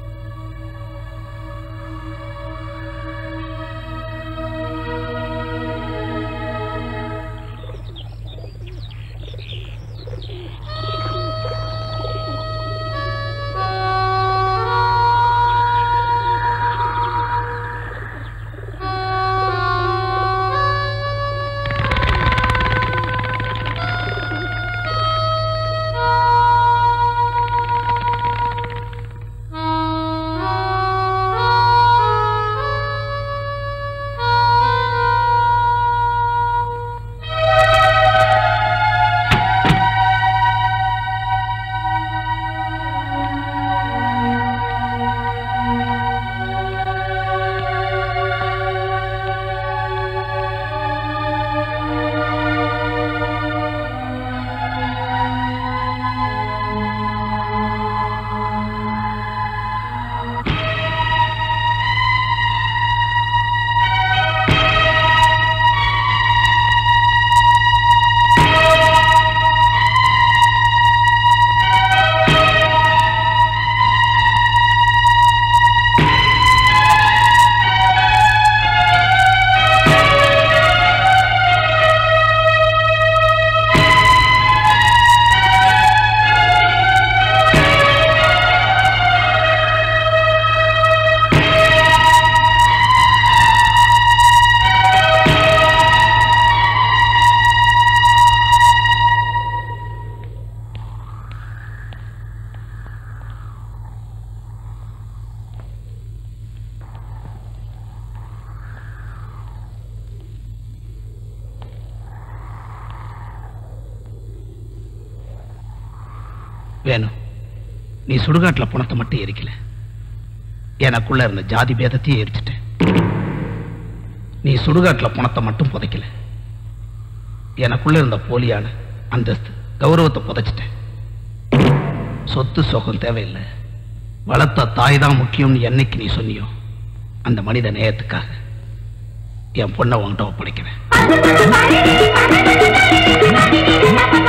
வேணும் நீ சுடுகாட்டுல பணத்தை மட்டும் எரிக்கல எனக்குள்ள இருந்த ஜாதி பேதத்தையும் எரிச்சிட்டேன் நீ சுடுகாட்டுல பணத்தை மட்டும் புதைக்கல எனக்குள்ள இருந்த போலியான அந்தஸ்து கௌரவத்தை புதைச்சிட்டேன் சொத்து சுகம் தேவையில்லை வளர்த்த தாய் தான் முக்கியம்னு என்னைக்கு நீ சொன்னியோ அந்த மனித நேயத்துக்காக என் பொண்ணை உன்கிட்ட ஒப்படைக்கிறேன்